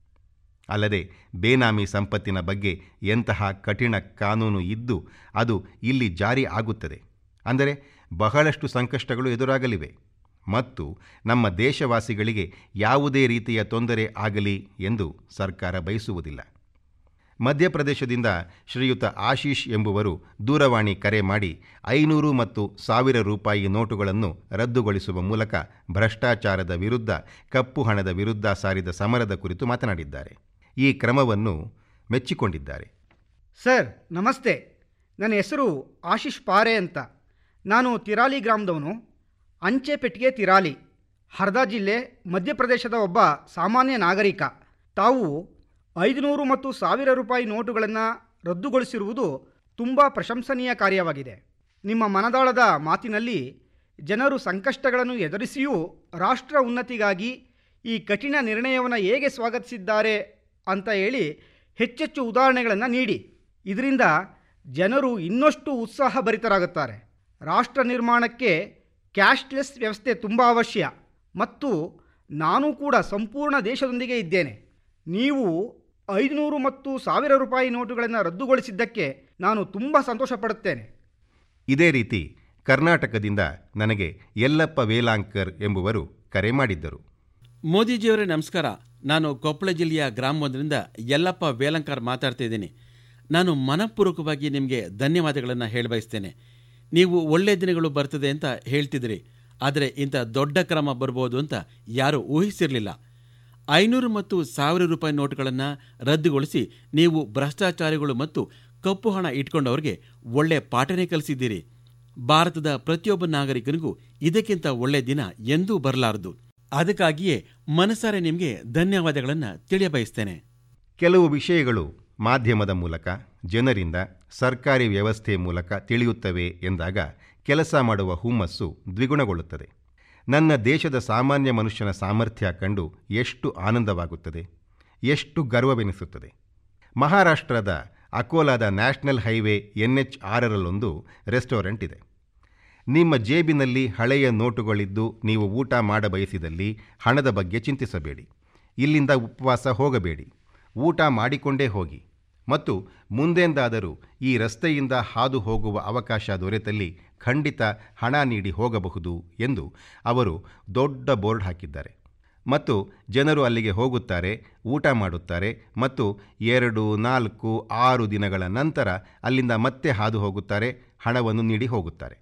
ಅಲ್ಲದೆ ಬೇನಾಮಿ ಸಂಪತ್ತಿನ ಬಗ್ಗೆ ಎಂತಹ ಕಠಿಣ ಕಾನೂನು ಇದ್ದು ಅದು ಇಲ್ಲಿ ಜಾರಿ ಆಗುತ್ತದೆ ಅಂದರೆ ಬಹಳಷ್ಟು ಸಂಕಷ್ಟಗಳು ಎದುರಾಗಲಿವೆ ಮತ್ತು ನಮ್ಮ ದೇಶವಾಸಿಗಳಿಗೆ ಯಾವುದೇ ರೀತಿಯ ತೊಂದರೆ ಆಗಲಿ ಎಂದು ಸರ್ಕಾರ ಬಯಸುವುದಿಲ್ಲ ಮಧ್ಯಪ್ರದೇಶದಿಂದ ಶ್ರೀಯುತ ಆಶೀಶ್ ಎಂಬುವರು ದೂರವಾಣಿ ಕರೆ ಮಾಡಿ ಐನೂರು ಮತ್ತು ಸಾವಿರ ರೂಪಾಯಿ ನೋಟುಗಳನ್ನು ರದ್ದುಗೊಳಿಸುವ ಮೂಲಕ ಭ್ರಷ್ಟಾಚಾರದ ವಿರುದ್ಧ ಕಪ್ಪು ಹಣದ ವಿರುದ್ಧ ಸಾರಿದ ಸಮರದ ಕುರಿತು ಮಾತನಾಡಿದ್ದಾರೆ ಈ ಕ್ರಮವನ್ನು ಮೆಚ್ಚಿಕೊಂಡಿದ್ದಾರೆ ಸರ್ ನಮಸ್ತೆ ನನ್ನ ಹೆಸರು ಆಶೀಶ್ ಪಾರೆ ಅಂತ ನಾನು ತಿರಾಲಿ ಗ್ರಾಮದವನು ಅಂಚೆ ಪೆಟ್ಟಿಗೆ ತಿರಾಲಿ ಹರ್ದಾ ಜಿಲ್ಲೆ ಮಧ್ಯಪ್ರದೇಶದ ಒಬ್ಬ ಸಾಮಾನ್ಯ ನಾಗರಿಕ ತಾವು ಐದುನೂರು ಮತ್ತು ಸಾವಿರ ರೂಪಾಯಿ ನೋಟುಗಳನ್ನು ರದ್ದುಗೊಳಿಸಿರುವುದು ತುಂಬ ಪ್ರಶಂಸನೀಯ ಕಾರ್ಯವಾಗಿದೆ ನಿಮ್ಮ ಮನದಾಳದ ಮಾತಿನಲ್ಲಿ ಜನರು ಸಂಕಷ್ಟಗಳನ್ನು ಎದುರಿಸಿಯೂ ರಾಷ್ಟ್ರ ಉನ್ನತಿಗಾಗಿ ಈ ಕಠಿಣ ನಿರ್ಣಯವನ್ನು ಹೇಗೆ ಸ್ವಾಗತಿಸಿದ್ದಾರೆ ಅಂತ ಹೇಳಿ ಹೆಚ್ಚೆಚ್ಚು ಉದಾಹರಣೆಗಳನ್ನು ನೀಡಿ ಇದರಿಂದ ಜನರು ಇನ್ನಷ್ಟು ಉತ್ಸಾಹಭರಿತರಾಗುತ್ತಾರೆ ರಾಷ್ಟ್ರ ನಿರ್ಮಾಣಕ್ಕೆ ಕ್ಯಾಶ್ಲೆಸ್ ವ್ಯವಸ್ಥೆ ತುಂಬ ಅವಶ್ಯ ಮತ್ತು ನಾನು ಕೂಡ ಸಂಪೂರ್ಣ ದೇಶದೊಂದಿಗೆ ಇದ್ದೇನೆ ನೀವು ಐದುನೂರು ಮತ್ತು ಸಾವಿರ ರೂಪಾಯಿ ನೋಟುಗಳನ್ನು ರದ್ದುಗೊಳಿಸಿದ್ದಕ್ಕೆ ನಾನು ತುಂಬ ಸಂತೋಷಪಡುತ್ತೇನೆ ಇದೇ ರೀತಿ ಕರ್ನಾಟಕದಿಂದ ನನಗೆ ಯಲ್ಲಪ್ಪ ವೇಲಾಂಕರ್ ಎಂಬುವರು ಕರೆ ಮಾಡಿದ್ದರು ಮೋದಿಜಿಯವರೇ ನಮಸ್ಕಾರ ನಾನು ಕೊಪ್ಪಳ ಜಿಲ್ಲೆಯ ಗ್ರಾಮವೊಂದರಿಂದ ಯಲ್ಲಪ್ಪ ವೇಲಂಕರ್ ಮಾತಾಡ್ತಾ ಇದ್ದೀನಿ ನಾನು ಮನಪೂರ್ವಕವಾಗಿ ನಿಮಗೆ ಧನ್ಯವಾದಗಳನ್ನು ಹೇಳಬಯಸ್ತೇನೆ ನೀವು ಒಳ್ಳೆಯ ದಿನಗಳು ಬರ್ತದೆ ಅಂತ ಹೇಳ್ತಿದ್ರಿ ಆದರೆ ಇಂಥ ದೊಡ್ಡ ಕ್ರಮ ಬರ್ಬೋದು ಅಂತ ಯಾರೂ ಊಹಿಸಿರಲಿಲ್ಲ ಐನೂರು ಮತ್ತು ಸಾವಿರ ರೂಪಾಯಿ ನೋಟುಗಳನ್ನು ರದ್ದುಗೊಳಿಸಿ ನೀವು ಭ್ರಷ್ಟಾಚಾರಿಗಳು ಮತ್ತು ಕಪ್ಪು ಹಣ ಇಟ್ಕೊಂಡವ್ರಿಗೆ ಒಳ್ಳೆ ಪಾಠನೇ ಕಲಿಸಿದ್ದೀರಿ ಭಾರತದ ಪ್ರತಿಯೊಬ್ಬ ನಾಗರಿಕನಿಗೂ ಇದಕ್ಕಿಂತ ಒಳ್ಳೆ ದಿನ ಎಂದೂ ಬರಲಾರದು ಅದಕ್ಕಾಗಿಯೇ ಮನಸಾರೆ ನಿಮಗೆ ಧನ್ಯವಾದಗಳನ್ನು ತಿಳಿಯಬಯಸ್ತೇನೆ ಕೆಲವು ವಿಷಯಗಳು ಮಾಧ್ಯಮದ ಮೂಲಕ ಜನರಿಂದ ಸರ್ಕಾರಿ ವ್ಯವಸ್ಥೆ ಮೂಲಕ ತಿಳಿಯುತ್ತವೆ ಎಂದಾಗ ಕೆಲಸ ಮಾಡುವ ಹುಮ್ಮಸ್ಸು ದ್ವಿಗುಣಗೊಳ್ಳುತ್ತದೆ ನನ್ನ ದೇಶದ ಸಾಮಾನ್ಯ ಮನುಷ್ಯನ ಸಾಮರ್ಥ್ಯ ಕಂಡು ಎಷ್ಟು ಆನಂದವಾಗುತ್ತದೆ ಎಷ್ಟು ಗರ್ವವೆನಿಸುತ್ತದೆ ಮಹಾರಾಷ್ಟ್ರದ ಅಕೋಲಾದ ನ್ಯಾಷನಲ್ ಹೈವೇ ಎನ್ ಎಚ್ ಆರರಲ್ಲೊಂದು ರೆಸ್ಟೋರೆಂಟ್ ಇದೆ ನಿಮ್ಮ ಜೇಬಿನಲ್ಲಿ ಹಳೆಯ ನೋಟುಗಳಿದ್ದು ನೀವು ಊಟ ಮಾಡಬಯಸಿದಲ್ಲಿ ಹಣದ ಬಗ್ಗೆ ಚಿಂತಿಸಬೇಡಿ ಇಲ್ಲಿಂದ ಉಪವಾಸ ಹೋಗಬೇಡಿ ಊಟ ಮಾಡಿಕೊಂಡೇ ಹೋಗಿ ಮತ್ತು ಮುಂದೆಂದಾದರೂ ಈ ರಸ್ತೆಯಿಂದ ಹಾದು ಹೋಗುವ ಅವಕಾಶ ದೊರೆತಲ್ಲಿ ಖಂಡಿತ ಹಣ ನೀಡಿ ಹೋಗಬಹುದು ಎಂದು ಅವರು ದೊಡ್ಡ ಬೋರ್ಡ್ ಹಾಕಿದ್ದಾರೆ ಮತ್ತು ಜನರು ಅಲ್ಲಿಗೆ ಹೋಗುತ್ತಾರೆ ಊಟ ಮಾಡುತ್ತಾರೆ ಮತ್ತು ಎರಡು ನಾಲ್ಕು ಆರು ದಿನಗಳ ನಂತರ ಅಲ್ಲಿಂದ ಮತ್ತೆ ಹಾದು ಹೋಗುತ್ತಾರೆ ಹಣವನ್ನು ನೀಡಿ ಹೋಗುತ್ತಾರೆ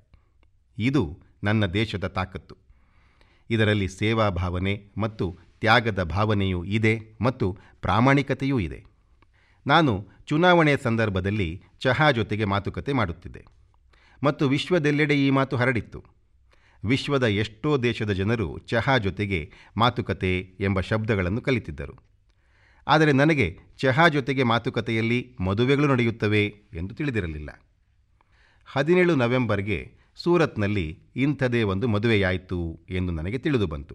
ಇದು ನನ್ನ ದೇಶದ ತಾಕತ್ತು ಇದರಲ್ಲಿ ಸೇವಾ ಭಾವನೆ ಮತ್ತು ತ್ಯಾಗದ ಭಾವನೆಯೂ ಇದೆ ಮತ್ತು ಪ್ರಾಮಾಣಿಕತೆಯೂ ಇದೆ ನಾನು ಚುನಾವಣೆ ಸಂದರ್ಭದಲ್ಲಿ ಚಹಾ ಜೊತೆಗೆ ಮಾತುಕತೆ ಮಾಡುತ್ತಿದ್ದೆ ಮತ್ತು ವಿಶ್ವದೆಲ್ಲೆಡೆ ಈ ಮಾತು ಹರಡಿತ್ತು ವಿಶ್ವದ ಎಷ್ಟೋ ದೇಶದ ಜನರು ಚಹಾ ಜೊತೆಗೆ ಮಾತುಕತೆ ಎಂಬ ಶಬ್ದಗಳನ್ನು ಕಲಿತಿದ್ದರು ಆದರೆ ನನಗೆ ಚಹಾ ಜೊತೆಗೆ ಮಾತುಕತೆಯಲ್ಲಿ ಮದುವೆಗಳು ನಡೆಯುತ್ತವೆ ಎಂದು ತಿಳಿದಿರಲಿಲ್ಲ ಹದಿನೇಳು ನವೆಂಬರ್ಗೆ ಸೂರತ್ನಲ್ಲಿ ಇಂಥದೇ ಒಂದು ಮದುವೆಯಾಯಿತು ಎಂದು ನನಗೆ ತಿಳಿದು ಬಂತು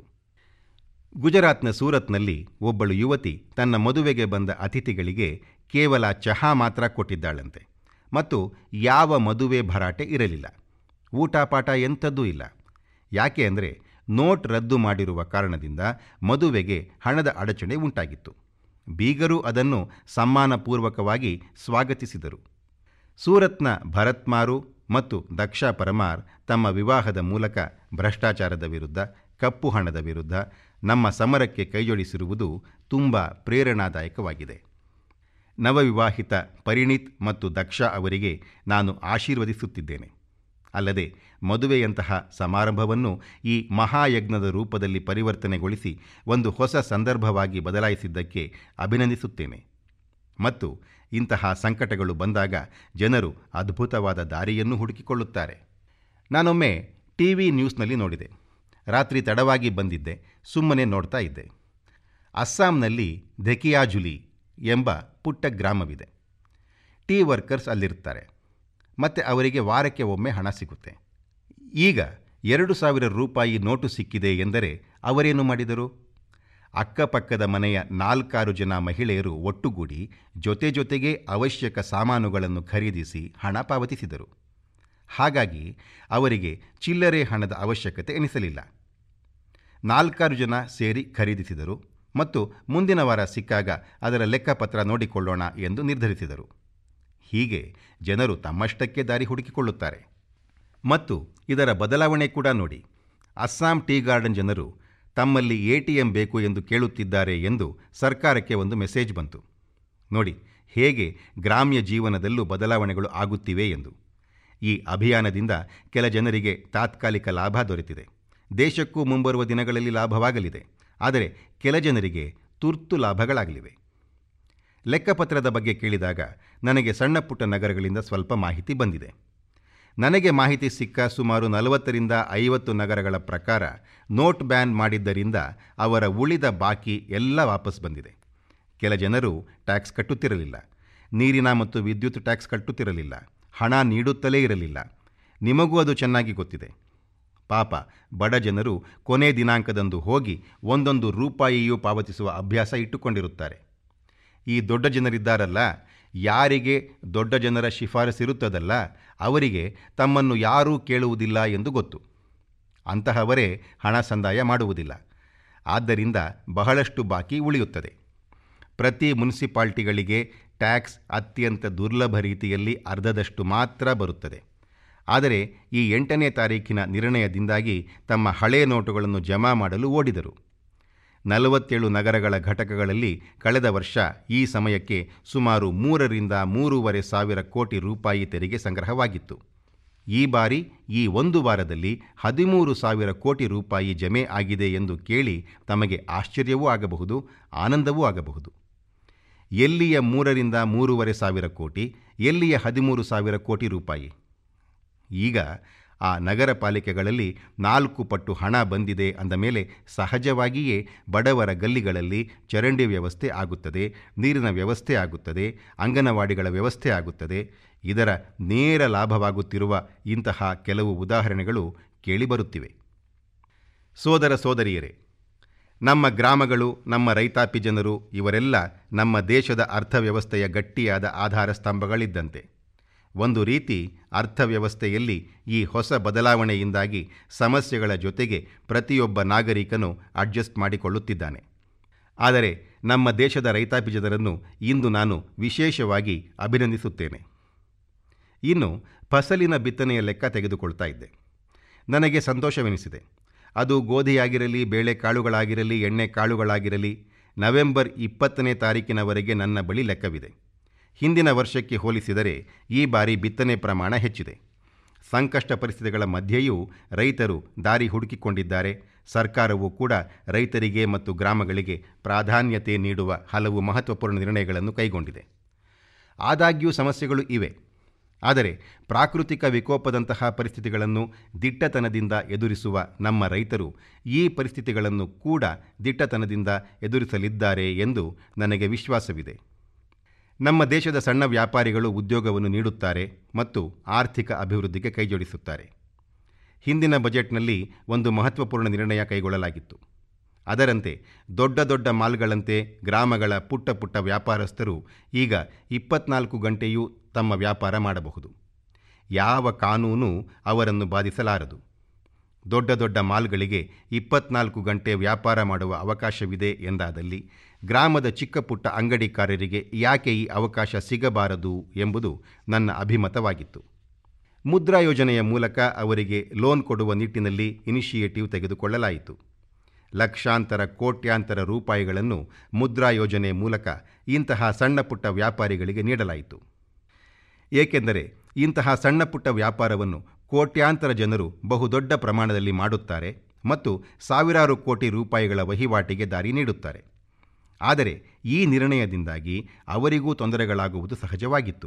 ಗುಜರಾತ್ನ ಸೂರತ್ನಲ್ಲಿ ಒಬ್ಬಳು ಯುವತಿ ತನ್ನ ಮದುವೆಗೆ ಬಂದ ಅತಿಥಿಗಳಿಗೆ ಕೇವಲ ಚಹಾ ಮಾತ್ರ ಕೊಟ್ಟಿದ್ದಾಳಂತೆ ಮತ್ತು ಯಾವ ಮದುವೆ ಭರಾಟೆ ಇರಲಿಲ್ಲ ಊಟ ಪಾಠ ಎಂಥದ್ದೂ ಇಲ್ಲ ಯಾಕೆ ಅಂದರೆ ನೋಟ್ ರದ್ದು ಮಾಡಿರುವ ಕಾರಣದಿಂದ ಮದುವೆಗೆ ಹಣದ ಅಡಚಣೆ ಉಂಟಾಗಿತ್ತು ಬೀಗರು ಅದನ್ನು ಸಮ್ಮಾನಪೂರ್ವಕವಾಗಿ ಸ್ವಾಗತಿಸಿದರು ಸೂರತ್ನ ಭರತ್ಮಾರು ಮತ್ತು ದಕ್ಷ ಪರಮಾರ್ ತಮ್ಮ ವಿವಾಹದ ಮೂಲಕ ಭ್ರಷ್ಟಾಚಾರದ ವಿರುದ್ಧ ಕಪ್ಪು ಹಣದ ವಿರುದ್ಧ ನಮ್ಮ ಸಮರಕ್ಕೆ ಕೈಜೋಡಿಸಿರುವುದು ತುಂಬ ಪ್ರೇರಣಾದಾಯಕವಾಗಿದೆ ನವವಿವಾಹಿತ ಪರಿಣಿತ್ ಮತ್ತು ದಕ್ಷ ಅವರಿಗೆ ನಾನು ಆಶೀರ್ವದಿಸುತ್ತಿದ್ದೇನೆ ಅಲ್ಲದೆ ಮದುವೆಯಂತಹ ಸಮಾರಂಭವನ್ನು ಈ ಮಹಾಯಜ್ಞದ ರೂಪದಲ್ಲಿ ಪರಿವರ್ತನೆಗೊಳಿಸಿ ಒಂದು ಹೊಸ ಸಂದರ್ಭವಾಗಿ ಬದಲಾಯಿಸಿದ್ದಕ್ಕೆ ಅಭಿನಂದಿಸುತ್ತೇನೆ ಮತ್ತು ಇಂತಹ ಸಂಕಟಗಳು ಬಂದಾಗ ಜನರು ಅದ್ಭುತವಾದ ದಾರಿಯನ್ನು ಹುಡುಕಿಕೊಳ್ಳುತ್ತಾರೆ ನಾನೊಮ್ಮೆ ಟಿ ವಿ ನ್ಯೂಸ್ನಲ್ಲಿ ನೋಡಿದೆ ರಾತ್ರಿ ತಡವಾಗಿ ಬಂದಿದ್ದೆ ಸುಮ್ಮನೆ ನೋಡ್ತಾ ಇದ್ದೆ ಅಸ್ಸಾಂನಲ್ಲಿ ಧೆಕಿಯಾಜುಲಿ ಎಂಬ ಪುಟ್ಟ ಗ್ರಾಮವಿದೆ ಟೀ ವರ್ಕರ್ಸ್ ಅಲ್ಲಿರ್ತಾರೆ ಮತ್ತು ಅವರಿಗೆ ವಾರಕ್ಕೆ ಒಮ್ಮೆ ಹಣ ಸಿಗುತ್ತೆ ಈಗ ಎರಡು ಸಾವಿರ ರೂಪಾಯಿ ನೋಟು ಸಿಕ್ಕಿದೆ ಎಂದರೆ ಅವರೇನು ಮಾಡಿದರು ಅಕ್ಕಪಕ್ಕದ ಮನೆಯ ನಾಲ್ಕಾರು ಜನ ಮಹಿಳೆಯರು ಒಟ್ಟುಗೂಡಿ ಜೊತೆ ಜೊತೆಗೆ ಅವಶ್ಯಕ ಸಾಮಾನುಗಳನ್ನು ಖರೀದಿಸಿ ಹಣ ಪಾವತಿಸಿದರು ಹಾಗಾಗಿ ಅವರಿಗೆ ಚಿಲ್ಲರೆ ಹಣದ ಅವಶ್ಯಕತೆ ಎನಿಸಲಿಲ್ಲ ನಾಲ್ಕಾರು ಜನ ಸೇರಿ ಖರೀದಿಸಿದರು ಮತ್ತು ಮುಂದಿನ ವಾರ ಸಿಕ್ಕಾಗ ಅದರ ಲೆಕ್ಕಪತ್ರ ನೋಡಿಕೊಳ್ಳೋಣ ಎಂದು ನಿರ್ಧರಿಸಿದರು ಹೀಗೆ ಜನರು ತಮ್ಮಷ್ಟಕ್ಕೆ ದಾರಿ ಹುಡುಕಿಕೊಳ್ಳುತ್ತಾರೆ ಮತ್ತು ಇದರ ಬದಲಾವಣೆ ಕೂಡ ನೋಡಿ ಅಸ್ಸಾಂ ಟೀ ಗಾರ್ಡನ್ ಜನರು ತಮ್ಮಲ್ಲಿ ಎ ಟಿ ಎಂ ಬೇಕು ಎಂದು ಕೇಳುತ್ತಿದ್ದಾರೆ ಎಂದು ಸರ್ಕಾರಕ್ಕೆ ಒಂದು ಮೆಸೇಜ್ ಬಂತು ನೋಡಿ ಹೇಗೆ ಗ್ರಾಮ್ಯ ಜೀವನದಲ್ಲೂ ಬದಲಾವಣೆಗಳು ಆಗುತ್ತಿವೆ ಎಂದು ಈ ಅಭಿಯಾನದಿಂದ ಕೆಲ ಜನರಿಗೆ ತಾತ್ಕಾಲಿಕ ಲಾಭ ದೊರೆತಿದೆ ದೇಶಕ್ಕೂ ಮುಂಬರುವ ದಿನಗಳಲ್ಲಿ ಲಾಭವಾಗಲಿದೆ ಆದರೆ ಕೆಲ ಜನರಿಗೆ ತುರ್ತು ಲಾಭಗಳಾಗಲಿವೆ ಲೆಕ್ಕಪತ್ರದ ಬಗ್ಗೆ ಕೇಳಿದಾಗ ನನಗೆ ಸಣ್ಣ ಪುಟ್ಟ ನಗರಗಳಿಂದ ಸ್ವಲ್ಪ ಮಾಹಿತಿ ಬಂದಿದೆ ನನಗೆ ಮಾಹಿತಿ ಸಿಕ್ಕ ಸುಮಾರು ನಲವತ್ತರಿಂದ ಐವತ್ತು ನಗರಗಳ ಪ್ರಕಾರ ನೋಟ್ ಬ್ಯಾನ್ ಮಾಡಿದ್ದರಿಂದ ಅವರ ಉಳಿದ ಬಾಕಿ ಎಲ್ಲ ವಾಪಸ್ ಬಂದಿದೆ ಕೆಲ ಜನರು ಟ್ಯಾಕ್ಸ್ ಕಟ್ಟುತ್ತಿರಲಿಲ್ಲ ನೀರಿನ ಮತ್ತು ವಿದ್ಯುತ್ ಟ್ಯಾಕ್ಸ್ ಕಟ್ಟುತ್ತಿರಲಿಲ್ಲ ಹಣ ನೀಡುತ್ತಲೇ ಇರಲಿಲ್ಲ ನಿಮಗೂ ಅದು ಚೆನ್ನಾಗಿ ಗೊತ್ತಿದೆ ಪಾಪ ಬಡ ಜನರು ಕೊನೆ ದಿನಾಂಕದಂದು ಹೋಗಿ ಒಂದೊಂದು ರೂಪಾಯಿಯೂ ಪಾವತಿಸುವ ಅಭ್ಯಾಸ ಇಟ್ಟುಕೊಂಡಿರುತ್ತಾರೆ ಈ ದೊಡ್ಡ ಜನರಿದ್ದಾರಲ್ಲ ಯಾರಿಗೆ ದೊಡ್ಡ ಜನರ ಶಿಫಾರಸಿರುತ್ತದಲ್ಲ ಅವರಿಗೆ ತಮ್ಮನ್ನು ಯಾರೂ ಕೇಳುವುದಿಲ್ಲ ಎಂದು ಗೊತ್ತು ಅಂತಹವರೇ ಹಣ ಸಂದಾಯ ಮಾಡುವುದಿಲ್ಲ ಆದ್ದರಿಂದ ಬಹಳಷ್ಟು ಬಾಕಿ ಉಳಿಯುತ್ತದೆ ಪ್ರತಿ ಮುನ್ಸಿಪಾಲ್ಟಿಗಳಿಗೆ ಟ್ಯಾಕ್ಸ್ ಅತ್ಯಂತ ದುರ್ಲಭ ರೀತಿಯಲ್ಲಿ ಅರ್ಧದಷ್ಟು ಮಾತ್ರ ಬರುತ್ತದೆ ಆದರೆ ಈ ಎಂಟನೇ ತಾರೀಖಿನ ನಿರ್ಣಯದಿಂದಾಗಿ ತಮ್ಮ ಹಳೆ ನೋಟುಗಳನ್ನು ಜಮಾ ಮಾಡಲು ಓಡಿದರು ನಲವತ್ತೇಳು ನಗರಗಳ ಘಟಕಗಳಲ್ಲಿ ಕಳೆದ ವರ್ಷ ಈ ಸಮಯಕ್ಕೆ ಸುಮಾರು ಮೂರರಿಂದ ಮೂರುವರೆ ಸಾವಿರ ಕೋಟಿ ರೂಪಾಯಿ ತೆರಿಗೆ ಸಂಗ್ರಹವಾಗಿತ್ತು ಈ ಬಾರಿ ಈ ಒಂದು ವಾರದಲ್ಲಿ ಹದಿಮೂರು ಸಾವಿರ ಕೋಟಿ ರೂಪಾಯಿ ಜಮೆ ಆಗಿದೆ ಎಂದು ಕೇಳಿ ತಮಗೆ ಆಶ್ಚರ್ಯವೂ ಆಗಬಹುದು ಆನಂದವೂ ಆಗಬಹುದು ಎಲ್ಲಿಯ ಮೂರರಿಂದ ಮೂರುವರೆ ಸಾವಿರ ಕೋಟಿ ಎಲ್ಲಿಯ ಹದಿಮೂರು ಸಾವಿರ ಕೋಟಿ ರೂಪಾಯಿ ಈಗ ಆ ನಗರ ಪಾಲಿಕೆಗಳಲ್ಲಿ ನಾಲ್ಕು ಪಟ್ಟು ಹಣ ಬಂದಿದೆ ಅಂದ ಮೇಲೆ ಸಹಜವಾಗಿಯೇ ಬಡವರ ಗಲ್ಲಿಗಳಲ್ಲಿ ಚರಂಡಿ ವ್ಯವಸ್ಥೆ ಆಗುತ್ತದೆ ನೀರಿನ ವ್ಯವಸ್ಥೆ ಆಗುತ್ತದೆ ಅಂಗನವಾಡಿಗಳ ವ್ಯವಸ್ಥೆ ಆಗುತ್ತದೆ ಇದರ ನೇರ ಲಾಭವಾಗುತ್ತಿರುವ ಇಂತಹ ಕೆಲವು ಉದಾಹರಣೆಗಳು ಕೇಳಿಬರುತ್ತಿವೆ ಸೋದರ ಸೋದರಿಯರೇ ನಮ್ಮ ಗ್ರಾಮಗಳು ನಮ್ಮ ರೈತಾಪಿ ಜನರು ಇವರೆಲ್ಲ ನಮ್ಮ ದೇಶದ ಅರ್ಥವ್ಯವಸ್ಥೆಯ ಗಟ್ಟಿಯಾದ ಆಧಾರ ಸ್ತಂಭಗಳಿದ್ದಂತೆ ಒಂದು ರೀತಿ ಅರ್ಥವ್ಯವಸ್ಥೆಯಲ್ಲಿ ಈ ಹೊಸ ಬದಲಾವಣೆಯಿಂದಾಗಿ ಸಮಸ್ಯೆಗಳ ಜೊತೆಗೆ ಪ್ರತಿಯೊಬ್ಬ ನಾಗರಿಕನು ಅಡ್ಜಸ್ಟ್ ಮಾಡಿಕೊಳ್ಳುತ್ತಿದ್ದಾನೆ ಆದರೆ ನಮ್ಮ ದೇಶದ ರೈತಾಪಿ ಜನರನ್ನು ಇಂದು ನಾನು ವಿಶೇಷವಾಗಿ ಅಭಿನಂದಿಸುತ್ತೇನೆ ಇನ್ನು ಫಸಲಿನ ಬಿತ್ತನೆಯ ಲೆಕ್ಕ ತೆಗೆದುಕೊಳ್ತಾ ಇದ್ದೆ ನನಗೆ ಸಂತೋಷವೆನಿಸಿದೆ ಅದು ಗೋಧಿಯಾಗಿರಲಿ ಬೇಳೆಕಾಳುಗಳಾಗಿರಲಿ ಎಣ್ಣೆ ಕಾಳುಗಳಾಗಿರಲಿ ನವೆಂಬರ್ ಇಪ್ಪತ್ತನೇ ತಾರೀಕಿನವರೆಗೆ ನನ್ನ ಬಳಿ ಲೆಕ್ಕವಿದೆ ಹಿಂದಿನ ವರ್ಷಕ್ಕೆ ಹೋಲಿಸಿದರೆ ಈ ಬಾರಿ ಬಿತ್ತನೆ ಪ್ರಮಾಣ ಹೆಚ್ಚಿದೆ ಸಂಕಷ್ಟ ಪರಿಸ್ಥಿತಿಗಳ ಮಧ್ಯೆಯೂ ರೈತರು ದಾರಿ ಹುಡುಕಿಕೊಂಡಿದ್ದಾರೆ ಸರ್ಕಾರವು ಕೂಡ ರೈತರಿಗೆ ಮತ್ತು ಗ್ರಾಮಗಳಿಗೆ ಪ್ರಾಧಾನ್ಯತೆ ನೀಡುವ ಹಲವು ಮಹತ್ವಪೂರ್ಣ ನಿರ್ಣಯಗಳನ್ನು ಕೈಗೊಂಡಿದೆ ಆದಾಗ್ಯೂ ಸಮಸ್ಯೆಗಳು ಇವೆ ಆದರೆ ಪ್ರಾಕೃತಿಕ ವಿಕೋಪದಂತಹ ಪರಿಸ್ಥಿತಿಗಳನ್ನು ದಿಟ್ಟತನದಿಂದ ಎದುರಿಸುವ ನಮ್ಮ ರೈತರು ಈ ಪರಿಸ್ಥಿತಿಗಳನ್ನು ಕೂಡ ದಿಟ್ಟತನದಿಂದ ಎದುರಿಸಲಿದ್ದಾರೆ ಎಂದು ನನಗೆ ವಿಶ್ವಾಸವಿದೆ ನಮ್ಮ ದೇಶದ ಸಣ್ಣ ವ್ಯಾಪಾರಿಗಳು ಉದ್ಯೋಗವನ್ನು ನೀಡುತ್ತಾರೆ ಮತ್ತು ಆರ್ಥಿಕ ಅಭಿವೃದ್ಧಿಗೆ ಕೈಜೋಡಿಸುತ್ತಾರೆ ಹಿಂದಿನ ಬಜೆಟ್ನಲ್ಲಿ ಒಂದು ಮಹತ್ವಪೂರ್ಣ ನಿರ್ಣಯ ಕೈಗೊಳ್ಳಲಾಗಿತ್ತು ಅದರಂತೆ ದೊಡ್ಡ ದೊಡ್ಡ ಮಾಲ್ಗಳಂತೆ ಗ್ರಾಮಗಳ ಪುಟ್ಟ ಪುಟ್ಟ ವ್ಯಾಪಾರಸ್ಥರು ಈಗ ಇಪ್ಪತ್ನಾಲ್ಕು ಗಂಟೆಯೂ ತಮ್ಮ ವ್ಯಾಪಾರ ಮಾಡಬಹುದು ಯಾವ ಕಾನೂನು ಅವರನ್ನು ಬಾಧಿಸಲಾರದು ದೊಡ್ಡ ದೊಡ್ಡ ಮಾಲ್ಗಳಿಗೆ ಇಪ್ಪತ್ನಾಲ್ಕು ಗಂಟೆ ವ್ಯಾಪಾರ ಮಾಡುವ ಅವಕಾಶವಿದೆ ಎಂದಾದಲ್ಲಿ ಗ್ರಾಮದ ಚಿಕ್ಕ ಪುಟ್ಟ ಅಂಗಡಿಕಾರರಿಗೆ ಯಾಕೆ ಈ ಅವಕಾಶ ಸಿಗಬಾರದು ಎಂಬುದು ನನ್ನ ಅಭಿಮತವಾಗಿತ್ತು ಮುದ್ರಾ ಯೋಜನೆಯ ಮೂಲಕ ಅವರಿಗೆ ಲೋನ್ ಕೊಡುವ ನಿಟ್ಟಿನಲ್ಲಿ ಇನಿಷಿಯೇಟಿವ್ ತೆಗೆದುಕೊಳ್ಳಲಾಯಿತು ಲಕ್ಷಾಂತರ ಕೋಟ್ಯಾಂತರ ರೂಪಾಯಿಗಳನ್ನು ಮುದ್ರಾ ಯೋಜನೆ ಮೂಲಕ ಇಂತಹ ಸಣ್ಣ ಪುಟ್ಟ ವ್ಯಾಪಾರಿಗಳಿಗೆ ನೀಡಲಾಯಿತು ಏಕೆಂದರೆ ಇಂತಹ ಸಣ್ಣ ಪುಟ್ಟ ವ್ಯಾಪಾರವನ್ನು ಕೋಟ್ಯಾಂತರ ಜನರು ಬಹುದೊಡ್ಡ ಪ್ರಮಾಣದಲ್ಲಿ ಮಾಡುತ್ತಾರೆ ಮತ್ತು ಸಾವಿರಾರು ಕೋಟಿ ರೂಪಾಯಿಗಳ ವಹಿವಾಟಿಗೆ ದಾರಿ ನೀಡುತ್ತಾರೆ ಆದರೆ ಈ ನಿರ್ಣಯದಿಂದಾಗಿ ಅವರಿಗೂ ತೊಂದರೆಗಳಾಗುವುದು ಸಹಜವಾಗಿತ್ತು